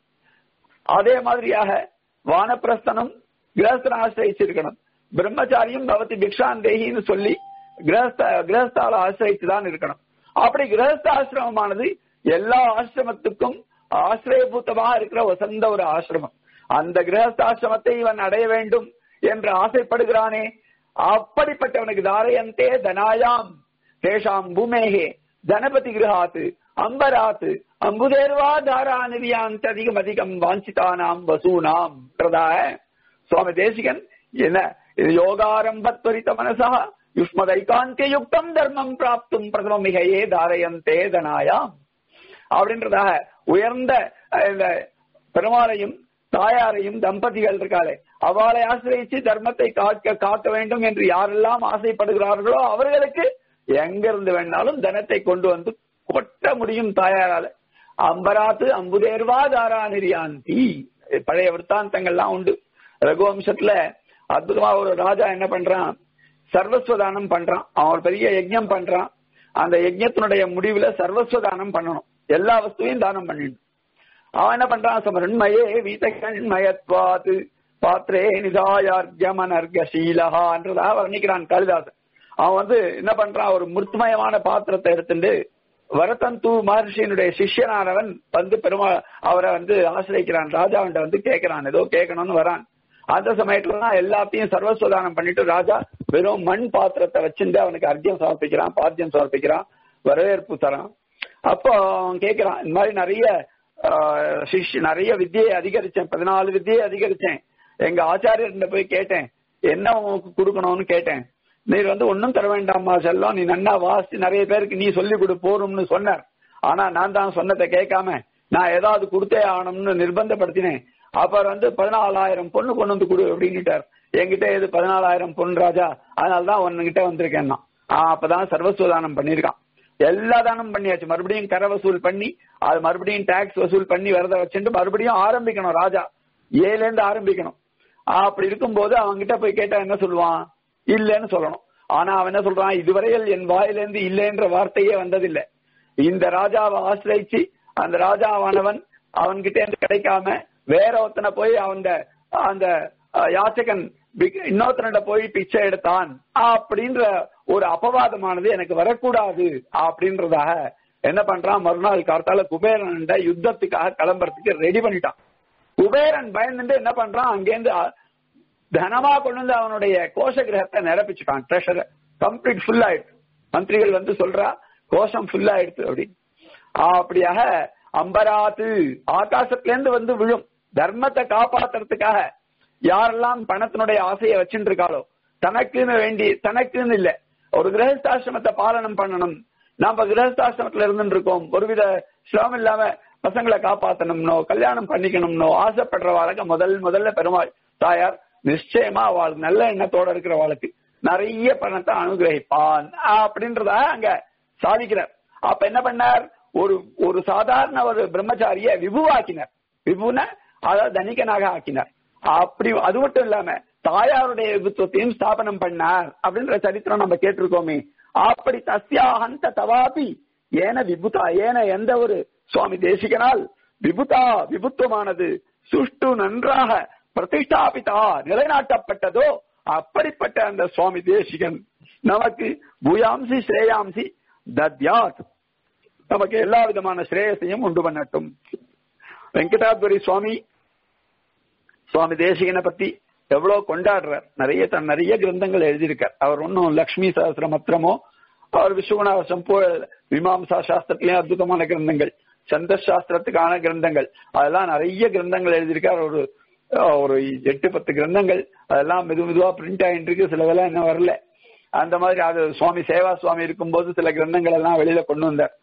அதே மாதிரியாக வானப்பிரஸ்தனும் கிரகஸ்தனை ஆசிரியச்சிருக்கணும் பிரம்மச்சாரியும் பவதி பிக்ஷாந்தேகின்னு சொல்லி கிரகஸ்த கிரகஸ்தால ஆசிரியச்சுதான் இருக்கணும் அப்படி கிரகஸ்த ஆசிரமமானது எல்லா ஆசிரமத்துக்கும் ஆசிரியபூத்தமாக இருக்கிற வசந்த ஒரு ஆசிரமம் அந்த கிரகஸ்தாசிரமத்தை இவன் அடைய வேண்டும் என்று ஆசைப்படுகிறானே அப்படிப்பட்டவனுக்கு தாரையந்தே தனாயாம் தேஷாம் பூமேகே தனபதி கிரகாத்து அம்பராத்து அம்புதேர்வா தாரா நிதியாந்த அதிகம் அதிகம் வாஞ்சிதானாம் வசூனாம் பிரதாக சுவாமி தேசிகன் என்ன இது யோகாரம்பத்வரித மனசா யுஷ்மதைகாந்திய யுக்தம் தர்மம் பிராப்தும் பிரதம மிகையே தாரயந்தே தனாயாம் அப்படின்றதாக உயர்ந்த அஹ், இந்த பெருமாளையும் தாயாரையும் தம்பதிகள் இருக்காளே அவளை ஆசிரியச்சு தர்மத்தை காக்க காக்க வேண்டும் என்று யாரெல்லாம் ஆசைப்படுகிறார்களோ அவர்களுக்கு எங்க இருந்து வேணாலும் தனத்தை கொண்டு வந்து கொட்ட முடியும் தாயாரால அம்பராத்து அம்புதேர்வா தாரா நிரியாந்தி பழைய விற்த்தாந்தங்கள்லாம் உண்டு ரகுவம்சத்துல அற்புதமா ஒரு ராஜா என்ன பண்றான் சர்வஸ்வதானம் பண்றான் அவன் ஒரு பெரிய யஜ்ஞம் பண்றான் அந்த யஜ்ஞத்தினுடைய முடிவுல சர்வஸ்வதானம் பண்ணணும் எல்லா வஸ்துவையும் தானம் பண்ணிடணும் அவன் என்ன பண்றான் சமரண்மயே வீதகண்மயத்வாது பாத்திரே நிதாயார்கமனர்கசீலகான்றதா வர்ணிக்கிறான் காளிதாசன் அவன் வந்து என்ன பண்றான் ஒரு மிருத்மயமான பாத்திரத்தை எடுத்துட்டு வரதந்து மகர்ஷியினுடைய சிஷ்யனானவன் வந்து பெருமா அவரை வந்து ஆசிரியக்கிறான் ராஜாவன்ட்ட வந்து கேட்கிறான் ஏதோ கேட்கணும்னு வரான் அந்த சமயத்துல தான் எல்லாத்தையும் சர்வஸ்வதானம் பண்ணிட்டு ராஜா வெறும் மண் பாத்திரத்தை வச்சுட்டு அவனுக்கு அர்க்கியம் சமர்ப்பிக்கிறான் பாத்தியம் சமர்ப்பிக்கிறான் வரவேற்பு தரான் அப்போ அவன் கேட்கிறான் இந்த மாதிரி நிறைய ஆஹ், சிஷ்ய நிறைய வித்தியை அதிகரிச்சேன் பதினாலு வித்தியை அதிகரிச்சேன் எங்க ஆச்சாரியர்கிட்ட போய் கேட்டேன் என்ன உனக்கு கொடுக்கணும்னு கேட்டேன் நீர் வந்து ஒன்னும் தர வேண்டாமா செல்லம் நீ நன்னா வாசி நிறைய பேருக்கு நீ சொல்லி கொடு போறோம்னு சொன்னார் ஆனா நான் தான் சொன்னதை கேட்காம நான் ஏதாவது கொடுத்தே ஆகணும்னு நிர்பந்தப்படுத்தினேன் அப்புறம் வந்து பதினாலாயிரம் பொண்ணு கொண்டு வந்து கொடு அப்படின்னுட்டார் என்கிட்ட இது பதினாலாயிரம் பொன் ராஜா அதனாலதான் உன்கிட்ட வந்திருக்கேன் நான் அப்பதான் சர்வஸ்வதானம் பண்ணிருக்கான் எல்லா தானம் பண்ணியாச்சு மறுபடியும் கர வசூல் பண்ணி அது மறுபடியும் டாக்ஸ் வசூல் பண்ணி வரத வச்சுட்டு மறுபடியும் ஆரம்பிக்கணும் ராஜா ஏல இருந்து ஆரம்பிக்கணும் அப்படி இருக்கும்போது அவன்கிட்ட போய் கேட்டா என்ன சொல்லுவான் இல்லைன்னு சொல்லணும் ஆனா அவன் என்ன சொல்றான் இதுவரையில் என் வாயிலிருந்து இல்லைன்ற வார்த்தையே வந்ததில்லை இந்த ராஜாவை ஆசிரியிச்சு அந்த ராஜாவானவன் அவன்கிட்ட இருந்து கிடைக்காம வேற ஒருத்தனை போய் அவன் அந்த அஹ், யாச்சகன் பிக்- இன்னொருத்தனிட போய் பிச்சை எடுத்தான் அப்படின்ற ஒரு அபவாதமானது எனக்கு வரக்கூடாது அப்படின்றதாக என்ன பண்றான் மறுநாள் கார்த்தால குபேரன் யுத்தத்துக்காக கிளம்புறதுக்கு ரெடி பண்ணிட்டான் குபேரன் பயந்துட்டு என்ன பண்றான் அங்கேருந்து அ- தனமா கொண்டு வந்து அவனுடைய கோஷ கிரகத்தை நிரப்பிச்சுட்டான் ட்ரெஷரை கம்ப்ளீட் ஃபுல் ஆயிடுச்சு மந்திரிகள் வந்து சொல்றா கோஷம் ஃபுல் ஆயிடுச்சு அப்படின்னு அப்படியாக அம்பராத்து ஆகாசத்துல இருந்து வந்து விழும் தர்மத்தை காப்பாத்துறதுக்காக யாரெல்லாம் பணத்தினுடைய ஆசையை வச்சுட்டு இருக்காளோ தனக்குன்னு வேண்டி தனக்குன்னு இல்ல ஒரு கிரகஸ்தாசிரமத்தை பாலனம் பண்ணணும் நாம கிரகஸ்தாசிரமத்துல இருந்துட்டு இருக்கோம் ஒருவித சிரமம் இல்லாம பசங்களை காப்பாத்தணும்னோ கல்யாணம் பண்ணிக்கணும்னோ ஆசைப்படுறவாளுக்கு முதல் முதல்ல பெருமாள் தாயார் நிச்சயமா அவளுக்கு நல்ல எண்ணத்தோட இருக்கிறவாளுக்கு நிறைய பணத்தை அனுகிரகிப்பான் அப்படின்றத அங்க சாதிக்கிறார் அப்ப என்ன பண்ணார் ஒரு ஒரு சாதாரண ஒரு பிரம்மச்சாரிய விபுவாக்கினார் விபுன அதாவது தனிகனாக ஆக்கினார் அப்படி அது மட்டும் இல்லாம தாயாருடைய விபுத்துவத்தையும் ஸ்தாபனம் பண்ணார் அப்படின்ற சரித்திரம் நம்ம கேட்டிருக்கோமே அப்படி தஸ்யாஹந்த தவாபி ஏன விபுதா ஏன எந்த ஒரு சுவாமி தேசிகனால் விபுதா விபுத்துவமானது சுஷ்டு நன்றாக பிரதிஷ்டாபிதா நிலைநாட்டப்பட்டதோ அப்படிப்பட்ட அந்த சுவாமி தேசிகன் நமக்கு பூயாம்சி ஸ்ரேயாம்சி தத்யாத் நமக்கு எல்லா விதமான ஸ்ரேயசையும் உண்டு பண்ணட்டும் வெங்கடாத்வரி சுவாமி சுவாமி தேசிகனை பத்தி எவ்வளவு கொண்டாடுறார் நிறைய தன் நிறைய கிரந்தங்கள் எழுதியிருக்கார் அவர் ஒன்னும் லக்ஷ்மி சஹசிர மத்திரமோ அவர் விஸ்வகுண சம்போ மீமாம்சா சாஸ்திரத்திலயும் அற்புதமான கிரந்தங்கள் சந்த சாஸ்திரத்துக்கான கிரந்தங்கள் அதெல்லாம் நிறைய கிரந்தங்கள் எழுதியிருக்கார் ஒரு ஒரு எட்டு பத்து கிரந்தங்கள் அதெல்லாம் மெது மெதுவா பிரிண்ட் ஆயிட்டு இருக்கு சிலதெல்லாம் இன்னும் வரல அந்த மாதிரி அது சுவாமி சேவா சுவாமி இருக்கும்போது சில கிரந்தங்கள் எல்லாம் வெளியில கொண்டு வந்தார்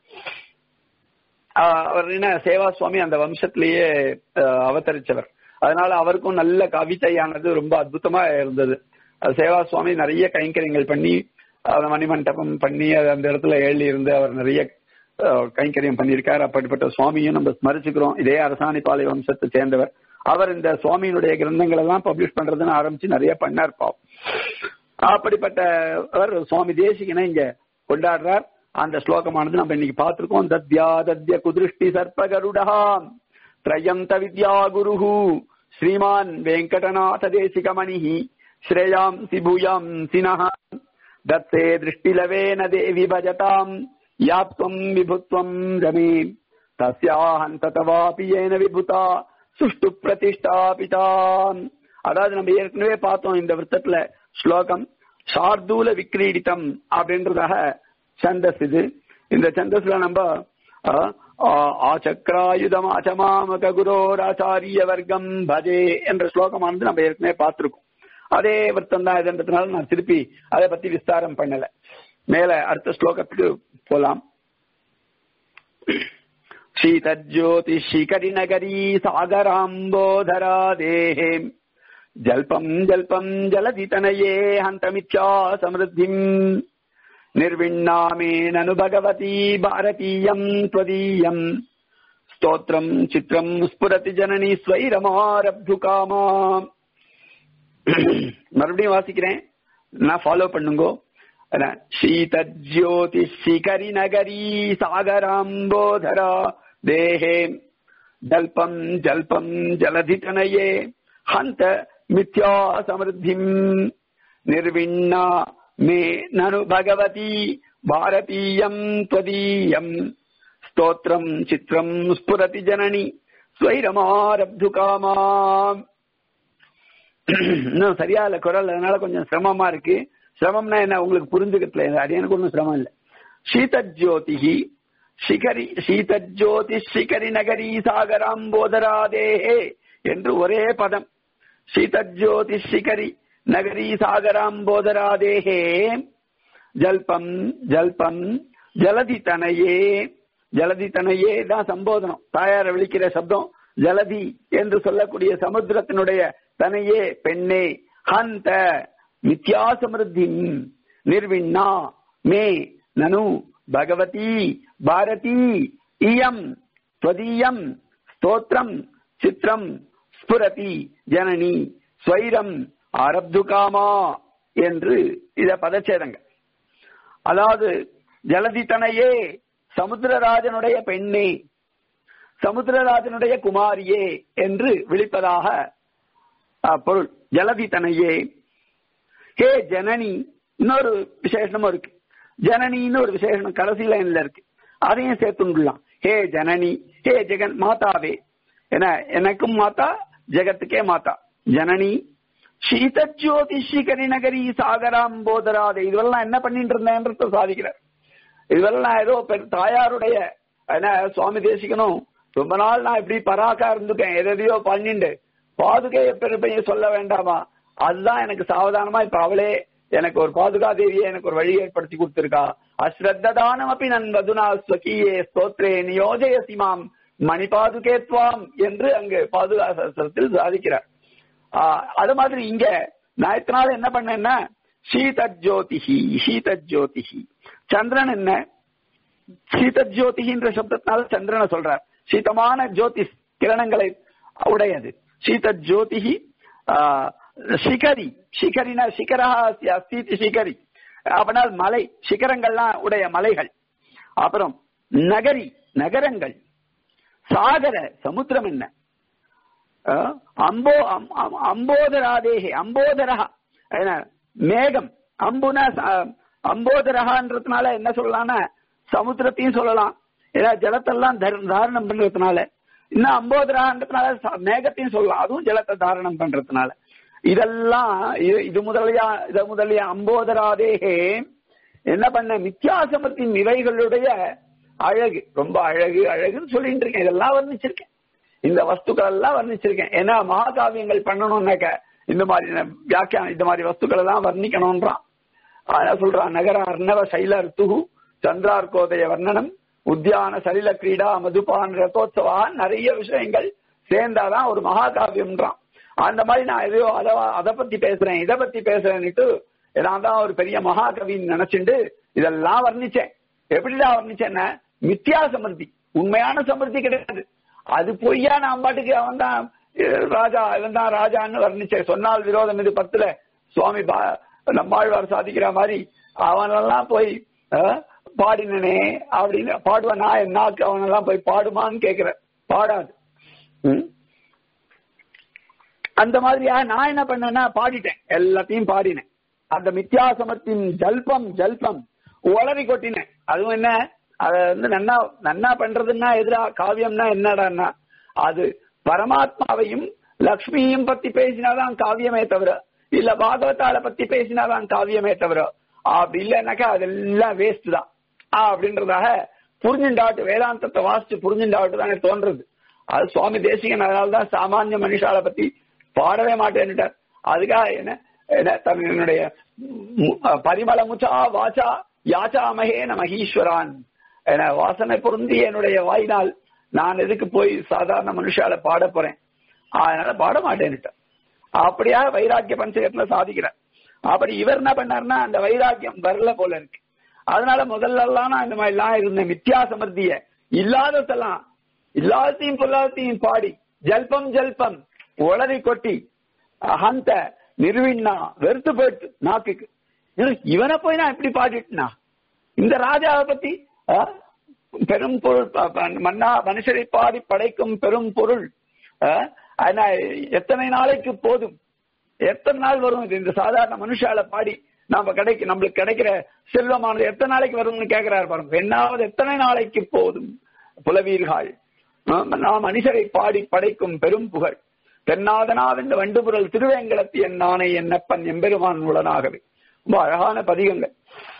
அவர் என்ன சேவா சுவாமி அந்த வம்சத்திலேயே அவதரிச்சவர் அதனால அவருக்கும் நல்ல கவிதையானது ரொம்ப அற்புதமா இருந்தது சேவா சுவாமி நிறைய கைங்கரியங்கள் பண்ணி மணிமண்டபம் பண்ணி அந்த இடத்துல எழுதி இருந்து அவர் நிறைய கைங்கரியம் பண்ணியிருக்கார் அப்படிப்பட்ட சுவாமியும் நம்ம ஸ்மரிச்சுக்கிறோம் இதே அரசாணிப்பாளைய வம்சத்தை சேர்ந்தவர் அவர் இந்த சுவாமியினுடைய கிரந்தங்கள் எல்லாம் பப்ளிஷ் பண்றதுன்னு ஆரம்பிச்சு நிறைய பண்ணார் பாவம் அப்படிப்பட்டவர் சுவாமி தேசிகனை இங்க கொண்டாடுறார் அந்த ஸ்லோகமானது நம்ம இன்னைக்கு பார்த்திருக்கோம் தத்யா தத்ய குதிருஷ்டி சர்ப்ப கருடா திரயந்த வித்யா குரு ஸ்ரீமான் வெங்கடநாத தேசிகமணி ஸ்ரேயாம் சிபூயாம் சினஹ தத்தே திருஷ்டிலவேன தேவி பஜதாம் யாத்வம் விபுத்வம் ரமே தஸ்யாஹந்த தவாபி ஏன விபுதா சுஷ்டு பிரதிஷ்டாபிதாம் அதாவது நம்ம ஏற்கனவே பார்த்தோம் இந்த விருத்தத்துல ஸ்லோகம் சார்தூல விக்ரீடித்தம் அப்படின்றதாக சந்தஸ் இது இந்த சந்தஸ்ல நம்ம ஆச்சக்ராயுதம் ஆச்சமாமக குரோராச்சாரிய வர்க்கம் பஜே என்ற ஸ்லோகமானது நம்ம ஏற்கனவே பார்த்திருக்கோம் அதே விருத்தம் தான் இதுன்றதுனால நான் திருப்பி அதை பத்தி விஸ்தாரம் பண்ணல மேல அடுத்த ஸ்லோகத்துக்கு போலாம் शीतज्योतिशिखरिनगरी सागराम्बोधरा देहे जल्पम् जल्पम् जलधितनये हन्तमिच्छा समृद्धिम् निर्विण्णामेननु भगवती भारतीयम् त्वदीयम् स्तोत्रम् चित्रम् स्फुरति जननी स्वैरमारब्धुकामा மறுபடியும் வாசிக்கிறேன் நான் ஃபாலோ பண்ணுங்கோ शीतज्योति शिखरि नगरी सागराम्बोधरा देहे जल्पम् जल्पम् जलधितनये हन्त मिथ्या समृद्धिम् निर्विण्णा मे ननु भगवती भारतीयम् त्वदीयम् स्तोत्रम् चित्रम् स्फुरति जननि स्वैरमारब्धुकामा இன்னும் சரியா இல்ல குரல் அதனால கொஞ்சம் சிரமமா இருக்கு சிரமம்னா என்ன உங்களுக்கு புரிஞ்சுக்கல அது எனக்கு ஒன்றும் சிரமம் இல்லை சீதஜோதிகி சிகரி சீதஜோதி சிகரி நகரி சாகராம்போதராதேஹே என்று ஒரே பதம் சீதஜோதி சிகரி நகரி சாகராம்போதராதேஹே ஜல்பம் ஜல்பம் ஜலதி தனையே ஜலதி தனையே தான் சம்போதனம் தாயார விழிக்கிற சப்தம் ஜலதி என்று சொல்லக்கூடிய சமுத்திரத்தினுடைய தனையே பெண்ணே ஹந்த மித்யா சமிருத்தி நிர்விண்ணா மே நனு பகவதி பாரதி இயம் ஸ்வதீயம் ஸ்தோத்திரம் சித்திரம் ஸ்புரதி ஜனனி ஸ்வைரம் ஆரப்துகாமா என்று இத பதச்சேதங்க அதாவது ஜலதித்தனையே சமுத்திரராஜனுடைய பெண்ணே சமுத்திரராஜனுடைய குமாரியே என்று விழிப்பதாக பொருள் ஜலதித்தனையே ஹே ஜனனி இன்னொரு விசேஷமும் இருக்கு ஜனனின்னு ஒரு விசேஷம் கடைசி லைன்ல இருக்கு அதையும் சேர்த்துலாம் ஹே ஜனனி ஹே ஜெகன் மாதாவே என எனக்கும் மாதா ஜெகத்துக்கே மாதா ஜனனி சீதஜோதி ஸ்ரீகரி நகரி சாகராம் போதராதே இதுவெல்லாம் என்ன பண்ணிட்டு இருந்தேன்றத சாதிக்கிறார் இதுவெல்லாம் ஏதோ தாயாருடைய என்ன சுவாமி தேசிக்கணும் ரொம்ப நாள் நான் இப்படி பராக்கா இருந்துட்டேன் எதையோ பண்ணிண்டு பாதுகைய பெருமையை சொல்ல வேண்டாமா அதுதான் எனக்கு சாவதானமா இப்ப அவளே எனக்கு ஒரு பாதுகா தேவியை எனக்கு ஒரு வழி ஏற்படுத்தி கொடுத்திருக்கா அஸ்ரத்ததானம் அப்படி நன் வதுனா ஸ்வகீயே ஸ்தோத்ரே நியோஜய சிமாம் மணிபாதுகேத்வாம் என்று அங்கு பாதுகா சாஸ்திரத்தில் சாதிக்கிறார் ஆஹ் அது மாதிரி இங்க நான் இத்தனால என்ன பண்ணேன்னா சீத ஜோதிஹி சீத ஜோதிஹி சந்திரன் என்ன சீத ஜோதிகின்ற சப்தத்தினால சந்திரனை சொல்றார் சீதமான ஜோதிஷ் கிரணங்களை உடையது சீத ஜோதிஹி ஆஹ், சிகரி சிகரினா சிகரா அஸ்தி சிகரி அப்படினால் மலை சிகரங்கள்லாம் உடைய மலைகள் அப்புறம் நகரி நகரங்கள் சாகர சமுத்திரம் என்ன அஹ், அம்போ அம்- அம்- அம்போதராதேகே அம்போதரா என்ன, மேகம் அம்புனா ச- அம்போதரகான்றதுனால என்ன சொல்லலாம்னா சமுத்திரத்தையும் சொல்லலாம் ஏன்னா ஜலத்தெல்லாம் தர- தாரணம் பண்றதுனால இன்னும் அம்போதரகான்றதுனால ச- மேகத்தையும் சொல்லலாம் அதுவும் ஜலத்தை தாரணம் பண்றதுனால இதெல்லாம் இது- இது முதலியா இது முதலிய அம்போதராதேகே என்ன பண்ண மித்யாசமத்தின் இவைகளுடைய அழகு ரொம்ப அழகு அழகுன்னு சொல்லிட்டு இருக்கேன் இதெல்லாம் வர்ணிச்சிருக்கேன் இந்த வஸ்துக்கள் எல்லாம் வர்ணிச்சிருக்கேன் ஏன்னா மகாகாவியங்கள் பண்ணணும்னாக்க இந்த மாதிரி வியாக்கியானம் இந்த மாதிரி வஸ்துக்கள் எல்லாம் வர்ணிக்கணும்ன்றான் அதான் சொல்றான் நகர அர்ணவ சைல ருத்துகு சந்திரார்கோதய வர்ணனம் உத்தியான சலில கிரீடா மதுபான் ரதோத்சவா நிறைய விஷயங்கள் சேர்ந்தாதான் ஒரு மகாகாவியம்ன்றான் அந்த மாதிரி நான் எதையோ அத அதை பத்தி பேசுறேன் இதை பத்தி பேசுறேன்னுட்டு நான் தான் ஒரு பெரிய மகாகவின்னு நினைச்சுண்டு இதெல்லாம் வர்ணிச்சேன் எப்படிதான் வர்ணிச்சேன்னா மித்யா சமிருத்தி உண்மையான சமிருத்தி கிடையாது அது பொய்யா நான் பாட்டுக்கு அவன் தான் அஹ், ராஜா இவன் தான் ராஜான்னு வர்ணிச்சேன் சொன்னால் விரோதம் இது பத்துல சுவாமி பா- நம்மாழ்வார் சாதிக்கிற மாதிரி அவனெல்லாம் போய் அஹ், பாடினனே அப்படின்னு பாடுவான் நான் என் நாக்கு அவனெல்லாம் போய் பாடுமான்னு கேக்குறேன் பாடாது ம்? அந்த மாதிரியா நான் என்ன பண்ணேன்னா பாடிட்டேன் எல்லாத்தையும் பாடினேன் அந்த மித்யாசமத்தின் ஜல்பம் ஜல்பம் உளறி கொட்டினேன் அதுவும் என்ன அத வந்து நன்னா நன்னா பண்றதுன்னா எதிரா காவியம்னா என்னடான்னா அது பரமாத்மாவையும் லக்ஷ்மியும் பத்தி பேசினாதான் காவியமே தவிர இல்ல பாகவதால பத்தி பேசினாதான் காவியமே தவிர அப்படி இல்லைன்னாக்கா அதெல்லாம் வேஸ்ட் தான் ஆ, அப்படின்றதாக புரிஞ்சுண்டாட்டு வேதாந்தத்தை வாசிச்சு புரிஞ்சுண்டாட்டு தானே தோன்றது அது சுவாமி தேசிகன் அதனாலதான் சாமானிய மனுஷால பத்தி பாடவே மாட்டேன்னுட்டார் அதுக்காக என்ன என்ன தன்னுடைய மு- பரிமள முச்சா வாச்சா யாச்சாமகே நமகீஸ்வரான் என வாசனை பொருந்தி என்னுடைய வாயினால் நான் எதுக்கு போய் சாதாரண மனுஷால பாட போறேன் அதனால பாட மாட்டேன்னுட்டார் அப்படியா வைராக்கிய பஞ்சகத்துல சாதிக்கிறார் அப்படி இவர் என்ன பண்ணாருன்னா அந்த வைராக்கியம் வரல போல இருக்கு அதனால முதல்ல எல்லாம் நான் இந்த மாதிரி எல்லாம் இருந்தேன் மித்யா சமர்த்திய இல்லாததெல்லாம் இல்லாதத்தையும் பொல்லாதத்தையும் பாடி ஜல்பம் ஜல்பம் உளறி கொட்டி அஹந்த நிறுவின்னா வெறுத்து போயிட்டு நாக்குக்கு இவன் இவனை போய் நான் எப்படி பாடிட்டுனா இந்த ராஜாவை பத்தி ஆ, பெரும் பொருள் ப- ப- மன்னா மனுஷரை பாடி படைக்கும் பெரும் பொருள் ஆ, ஆனா எத்தனை நாளைக்கு போதும் எத்தனை நாள் வரும் இது இந்த சாதாரண மனுஷால பாடி நாம கிடைக்க நம்மளுக்கு கிடைக்கிற செல்வமானது எத்தனை நாளைக்கு வரும்னு கேட்கிறாரு பாருங்க என்னாவது எத்தனை நாளைக்கு போதும் புலவீர்கள் நாம் மனுஷரை பாடி படைக்கும் பெரும் புகழ் தென்னாதனாவென்ற இந்த வண்டுபுரல் திருவேங்கடத்து என் நாணை என்னப்பன் எம்பெருமான் உடனாகவே ரொம்ப அழகான பதிகங்கள்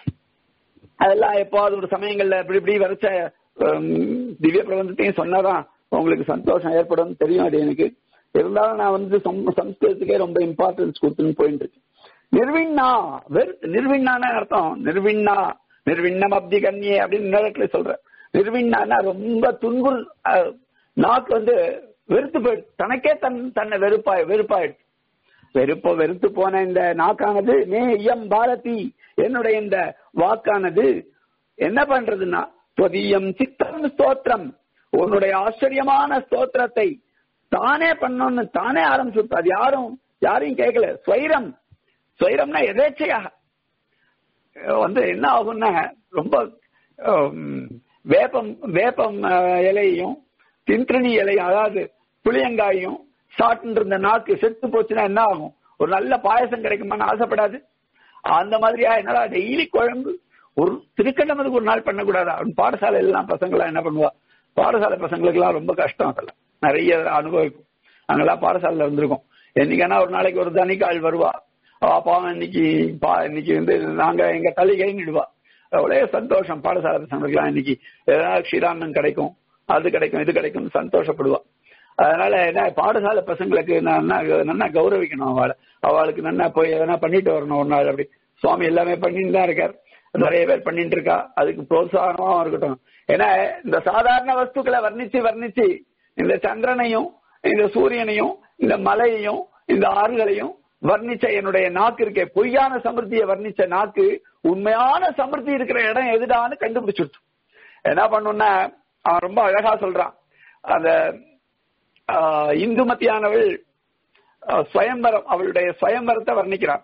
அதெல்லாம் எப்பாவது ஒரு சமயங்கள்ல இப்படி இப்படி வரைச்ச ஹம், திவ்ய பிரபந்தத்தையும் சொன்னாதான் உங்களுக்கு சந்தோஷம் ஏற்படும் தெரியும் அது எனக்கு இருந்தாலும் நான் வந்து சம்- சம்ஸ்கிருதத்துக்கே ரொம்ப இம்பார்ட்டன்ஸ் கொடுத்துன்னு போயிட்டு இருக்கேன் நிர்விண்ணா வெறு நிர்விண்ணான அர்த்தம் நிர்விண்ணா நிர்விண்ணம் அப்தி கன்னியே அப்படின்னு நேரத்துல சொல்றேன் நிர்விண்ணானா ரொம்ப துன்புறு அஹ், நாக்கு வந்து வெறுத்து போயிடுது தனக்கே தன் தன்னை வெறுப்பாய் வெறுப்பாயிடுச்சு வெறுப்ப வெறுத்து போன இந்த நாக்கானது மே ஐயம் பாரதி என்னுடைய இந்த வாக்கானது என்ன பண்றதுன்னா தொதியம் சித்தம் ஸ்தோத்திரம் உன்னுடைய ஆச்சரியமான ஸ்தோத்திரத்தை தானே பண்ணணும்னு தானே ஆரம்பிச்சு அது யாரும் யாரையும் கேட்கல ஸ்வைரம் ஸ்வைரம்னா எதேச்சையாக அஹ் வந்து என்ன ஆகும்னா ரொம்ப ஹம், வேப்பம் வேப்பம் அஹ், இலையையும் தின்திரணி இலையும் அதாவது புளியங்காயும் சாப்பிட்டு இருந்த நாக்கு செத்து போச்சுன்னா என்ன ஆகும் ஒரு நல்ல பாயசம் கிடைக்குமான்னு ஆசைப்படாது அந்த மாதிரியா என்னடா டெய்லி குழம்பு ஒரு திருக்கண்டமதுக்கு ஒரு நாள் பண்ணக்கூடாதா அப்படின்னு பாடசாலை எல்லாம் பசங்களாம் என்ன பண்ணுவா பாடசாலை பசங்களுக்கு எல்லாம் ரொம்ப கஷ்டம் அதெல்லாம் நிறைய அனுபவிக்கும் அங்கெல்லாம் பாடசாலையில இருந்திருக்கோம் என்னைக்கானா ஒரு நாளைக்கு ஒரு தனிக்கால் வருவா அவ பாவம் இன்னைக்கு பா இன்னைக்கு வந்து நாங்க எங்க தள்ளிக்கைன்னுடுவா அவ்வளோ சந்தோஷம் பாடசாலை பசங்களுக்குலாம் இன்னைக்கு ஏதாவது க்ஷீராமன் கிடைக்கும் அது கிடைக்கும் இது கிடைக்கும் சந்தோஷப்படுவா அதனால என்ன பாடசாலை பசங்களுக்கு நான் நல்லா கௌரவிக்கணும் அவளை அவளுக்கு நல்லா போய் எதனா பண்ணிட்டு வரணும் ஒரு நாள் அப்படி சுவாமி எல்லாமே பண்ணிட்டு தான் இருக்கார் நிறைய பேர் பண்ணிட்டு இருக்கா அதுக்கு புரோத்சாகனமாவும் இருக்கட்டும் ஏன்னா இந்த சாதாரண வஸ்துக்களை வர்ணிச்சு வர்ணிச்சு இந்த சந்திரனையும் இந்த சூரியனையும் இந்த மலையையும் இந்த ஆறுகளையும் வர்ணிச்ச என்னுடைய நாக்கு இருக்கே பொய்யான சமிருத்தியை வர்ணிச்ச நாக்கு உண்மையான சமிருத்தி இருக்கிற இடம் எதுடான்னு கண்டுபிடிச்சிருச்சு என்ன பண்ணுன்னா அவன் ரொம்ப அழகா சொல்றான் அந்த ஆஹ், இந்துமதியானவள் ஆஹ், ஸ்வயம்பரம் அவளுடைய ஸ்வயம்பரத்தை வர்ணிக்கிறான்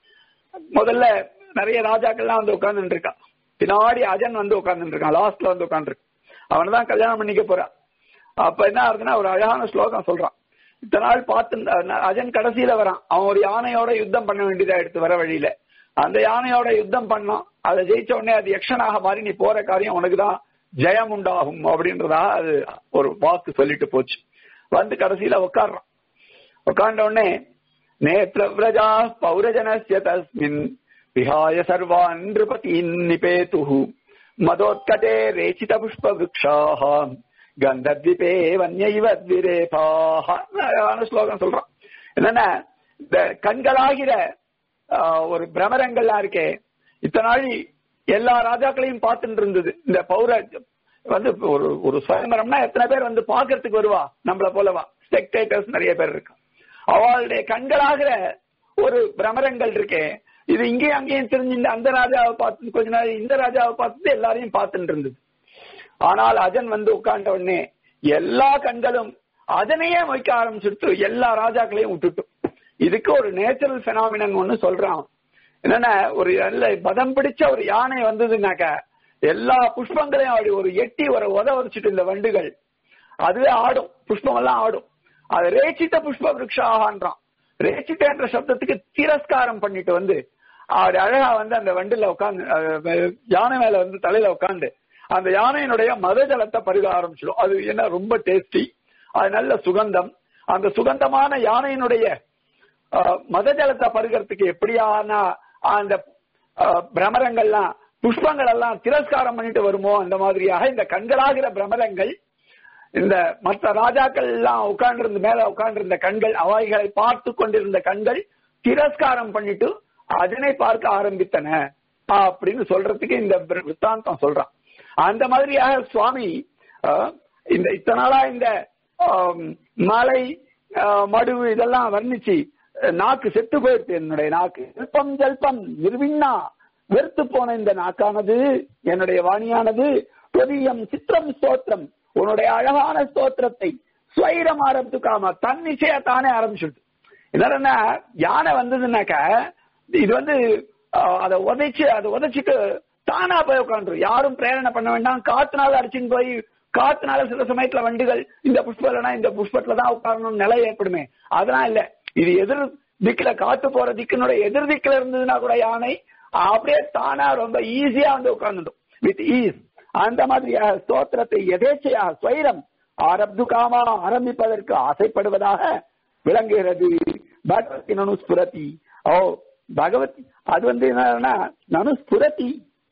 முதல்ல நிறைய ராஜாக்கள்லாம் வந்து உட்கார்ந்துட்டு இருக்கான் பின்னாடி அஜன் வந்து உட்கார்ந்துட்டு இருக்கான் லாஸ்ட்ல வந்து உட்கார்ந்து அவனை தான் கல்யாணம் பண்ணிக்க போறான் அப்ப என்ன ஆகுதுன்னா ஒரு அழகான ஸ்லோகம் சொல்றான் இத்தனை நாள் பார்த்து அஜன் கடைசியில வரான் அவன் ஒரு யானையோட யுத்தம் பண்ண வேண்டியதா எடுத்து வர வழியில அந்த யானையோட யுத்தம் பண்ணான் அதை ஜெயிச்ச உடனே அது யக்ஷனாக மாறி நீ போற காரியம் உனக்கு தான் ஜெயம் உண்டாகும் அப்படின்றதாக அது ஒரு வாக்கு சொல்லிட்டு போச்சு வந்து கடைசியில உட்கார்றான் உட்கார்ந்த உடனே நேத்திர விரஜா பௌரஜனஸ்ய தஸ்மின் விஹாய சர்வான் நிருபதீன் நிபேதுஹு மதோத்கடே ரேச்சித புஷ்ப விருக்ஷாஹ கந்தத்விபே வன்யைவ த்விரேபாஹ அழகான ஸ்லோகம் சொல்றான் என்னன்னா இந்த கண்களாகிற ஆஹ், ஒரு பிரமரங்கள்லாம் இருக்கே இத்தனை நாள் எல்லா ராஜாக்களையும் பார்த்துட்டு இருந்தது இந்த பௌர வந்து ஒரு ஒரு சுயம்பரம்னா எத்தனை பேர் வந்து பாக்குறதுக்கு வருவா நம்மள போலவா ஸ்பெக்டேட்டர்ஸ் நிறைய பேர் இருக்கா அவளுடைய கண்களாகிற ஒரு பிரமரங்கள் இருக்கே இது இங்கேயும் அங்கேயும் தெரிஞ்சு அந்த ராஜாவை பார்த்து கொஞ்ச நாள் இந்த ராஜாவை பார்த்து எல்லாரையும் பார்த்துட்டு இருந்தது ஆனால் அஜன் வந்து உட்கார்ந்த உடனே எல்லா கண்களும் அதனையே வைக்க ஆரம்பிச்சுட்டு எல்லா ராஜாக்களையும் விட்டுட்டு இதுக்கு ஒரு நேச்சுரல் பெனாமினன் ஒண்ணு சொல்றான் என்னன்னா ஒரு நல்ல பதம் பிடிச்ச ஒரு யானை வந்ததுனாக்க எல்லா புஷ்பங்களையும் அப்படி ஒரு எட்டி ஒரு உத வச்சுட்டு இந்த வண்டுகள் அதுவே ஆடும் புஷ்பம் எல்லாம் ஆடும் அது ரேச்சித்த புஷ்ப விருட்சாகான்றான் ரேச்சித்த என்ற சப்தத்துக்கு திரஸ்காரம் பண்ணிட்டு வந்து அப்படி அழகா வந்து அந்த வண்டில உட்காந்து யானை மேல வந்து தலையில உட்காந்து அந்த யானையினுடைய மத ஜலத்தை பருக ஆரம்பிச்சிடும் அது என்ன ரொம்ப டேஸ்டி அது நல்ல சுகந்தம் அந்த சுகந்தமான யானையினுடைய அஹ், மத ஜலத்தை பருகிறதுக்கு எப்படியான அந்த அஹ், பிரமரங்கள்லாம் புஷ்பங்கள் எல்லாம் திரஸ்காரம் பண்ணிட்டு வருமோ அந்த மாதிரியாக இந்த கண்களாகிற பிரமரங்கள் இந்த மற்ற ராஜாக்கள் எல்லாம் உட்கார்ந்திருந்த மேல உட்கார்ந்திருந்த கண்கள் அவைகளை பார்த்து கொண்டிருந்த கண்கள் திரஸ்காரம் பண்ணிட்டு அதனை பார்க்க ஆரம்பித்தன அப்படின்னு சொல்றதுக்கு இந்த வித்தாந்தம் சொல்றான் அந்த மாதிரியாக சுவாமி அஹ், இந்த இத்தனை நாளா இந்த ஆம், மலை ஆஹ், மடுவு இதெல்லாம் வர்ணிச்சு அஹ், நாக்கு செத்து போயிடுச்சு என்னுடைய நாக்கு ஜல்பம் ஜல்பம் நிர்விண்ணா வெறுத்து போன இந்த நாக்கானது என்னுடைய வாணியானது தொதியம் சித்திரம் ஸ்தோத்திரம் உன்னுடைய அழகான ஸ்தோத்திரத்தை ஸ்வைரம் ஆரம்பித்துக்காம தன்னிச்சைய தானே ஆரம்பிச்சுட்டு என்னன்னா யானை வந்ததுன்னாக்க இது வந்து ஆஹ், அதை உதைச்சு அதை உதைச்சிட்டு தானா போய் உட்காந்துரும் யாரும் பிரேரணை பண்ண வேண்டாம் காத்துனால அடிச்சுன்னு போய் காத்துனால சில சமயத்துல வண்டுகள் இந்த புஷ்பம் இல்லைன்னா இந்த புஷ்பத்துல தான் உட்காரணும்னு நிலை ஏற்படுமே அதெல்லாம் இல்ல இது எதிர் திக்குல காத்து போற திக்கினுடைய எதிர் திக்குல இருந்ததுன்னா கூட யானை அப்படியே தானா ரொம்ப ஈஸியா வந்து உட்கார்ந்துடும் வித் ஈஸ் அந்த மாதிரியாக ஸ்தோத்திரத்தை எதேச்சையாக ஸ்வைரம் ஆரப்து காமா ஆரம்பிப்பதற்கு ஆசைப்படுவதாக விளங்குகிறது பகவதி நனுஸ்புரதி ஓ பகவதி அது வந்து என்னன்னா நனுஸ்புரதி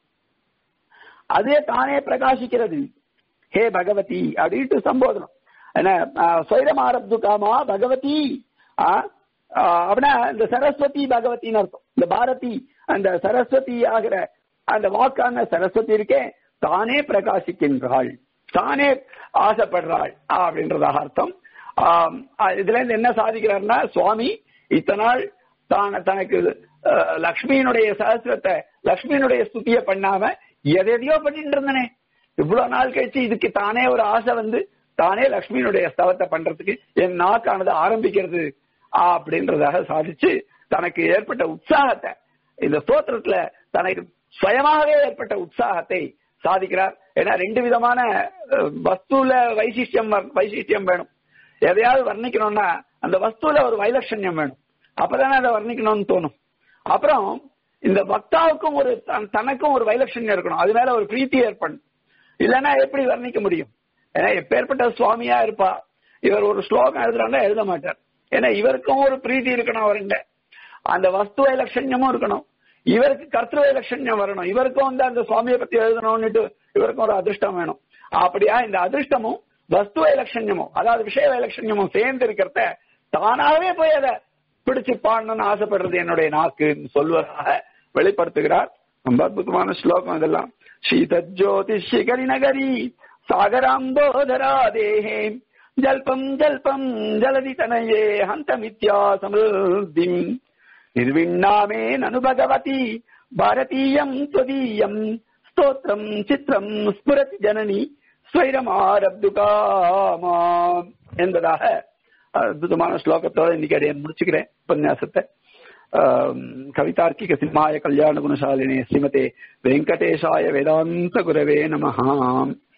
அதே தானே பிரகாசிக்கிறது ஹே பகவதி அப்படின்ட்டு சம்போதனம் என்ன ஸ்வைரம் ஆரப்து காமா பகவதி ஆ, ஆ, அப்படின்னா இந்த சரஸ்வதி பகவதின்னு அர்த்தம் இந்த பாரதி அந்த சரஸ்வதி ஆகிற அந்த வாக்கான சரஸ்வதி இருக்கே தானே பிரகாசிக்கின்றாள் தானே ஆசைப்படுறாள் அப்படின்றதாக அர்த்தம் ஆம், அஹ் இதுல இருந்து என்ன சாதிக்கிறார்னா சுவாமி இத்தனை நாள் தான் தனக்கு அஹ், லக்ஷ்மியினுடைய சகசிரத்தை லக்ஷ்மியினுடைய ஸ்துதியை பண்ணாம எதையோ பண்ணிட்டு இருந்தனே இவ்வளவு நாள் கழிச்சு இதுக்கு தானே ஒரு ஆசை வந்து தானே லக்ஷ்மியினுடைய ஸ்தவத்தை பண்றதுக்கு என் நாக்கானது ஆரம்பிக்கிறது அப்படின்றதாக சாதிச்சு தனக்கு ஏற்பட்ட உற்சாகத்தை இந்த ஸ்தோத்திரத்துல தனக்கு சுயமாகவே ஏற்பட்ட உற்சாகத்தை சாதிக்கிறார் ஏன்னா ரெண்டு விதமான அஹ், வஸ்துல வைசிஷ்டியம் வர்- வைசிஷ்டியம் வேணும் எதையாவது வர்ணிக்கணும்னா அந்த வஸ்துல ஒரு வைலட்சண்யம் வேணும் அப்பதானே அதை வர்ணிக்கணும்னு தோணும் அப்புறம் இந்த பக்தாவுக்கும் ஒரு தன்- தனக்கும் ஒரு வைலட்சண்யம் இருக்கணும் அது மேல ஒரு பிரீத்தி ஏற்படணும் இல்லைன்னா எப்படி வர்ணிக்க முடியும் ஏன்னா எப்பேற்பட்ட சுவாமியா இருப்பா இவர் ஒரு ஸ்லோகம் எழுதுறாங்க எழுத மாட்டார் ஏன்னா இவருக்கும் ஒரு பிரீத்தி இருக்கணும் அவருங்க அந்த வஸ்து வைலட்சண்யமும் இருக்கணும் இவருக்கு கர்த்தൃ வைலட்சண்யம் வரணும் இவருக்கும் வந்து அந்த சுவாமியை பத்தி எழுதணும்னுட்டு இவருக்கும் ஒரு அதிர்ஷ்டம் வேணும் அப்படியா இந்த அதிர்ஷ்டமும் வஸ்து வைலட்சண்யமும் அதாவது விஷய வைலட்சண்யமும் சேர்ந்து இருக்கிறத தானாகவே போய் அதை பிடிச்சு பாடணும்னு ஆசைப்படுறது என்னுடைய நாக்குன்னு சொல்வதாக வெளிப்படுத்துகிறார் ரொம்ப அற்புதமான ஸ்லோகம் இதெல்லாம் சீதஜோதி சிகரி நகரி சாகராம்போதரா தேஹே ஜல்பம் ஜல்பம் ஜலதி தனயே ஹந்தமித்யா சமிருத்திம் निर्विण्णामे ननु भगवती भारतीयम् त्वदीयम् स्तोत्रम् चित्रम् स्फुरति जननी ஸ்வைரமாரப்துகாமா என்பதாக அற்புதமான ஸ்லோகத்தோட இன்னைக்கு அடைய முடிச்சுக்கிறேன் உபன்யாசத்தை கவிதார்க்கிக சிம்மாய கல்யாண குணசாலினே ஸ்ரீமதே வெங்கடேஷாய வேதாந்த குரவே நமஹாம்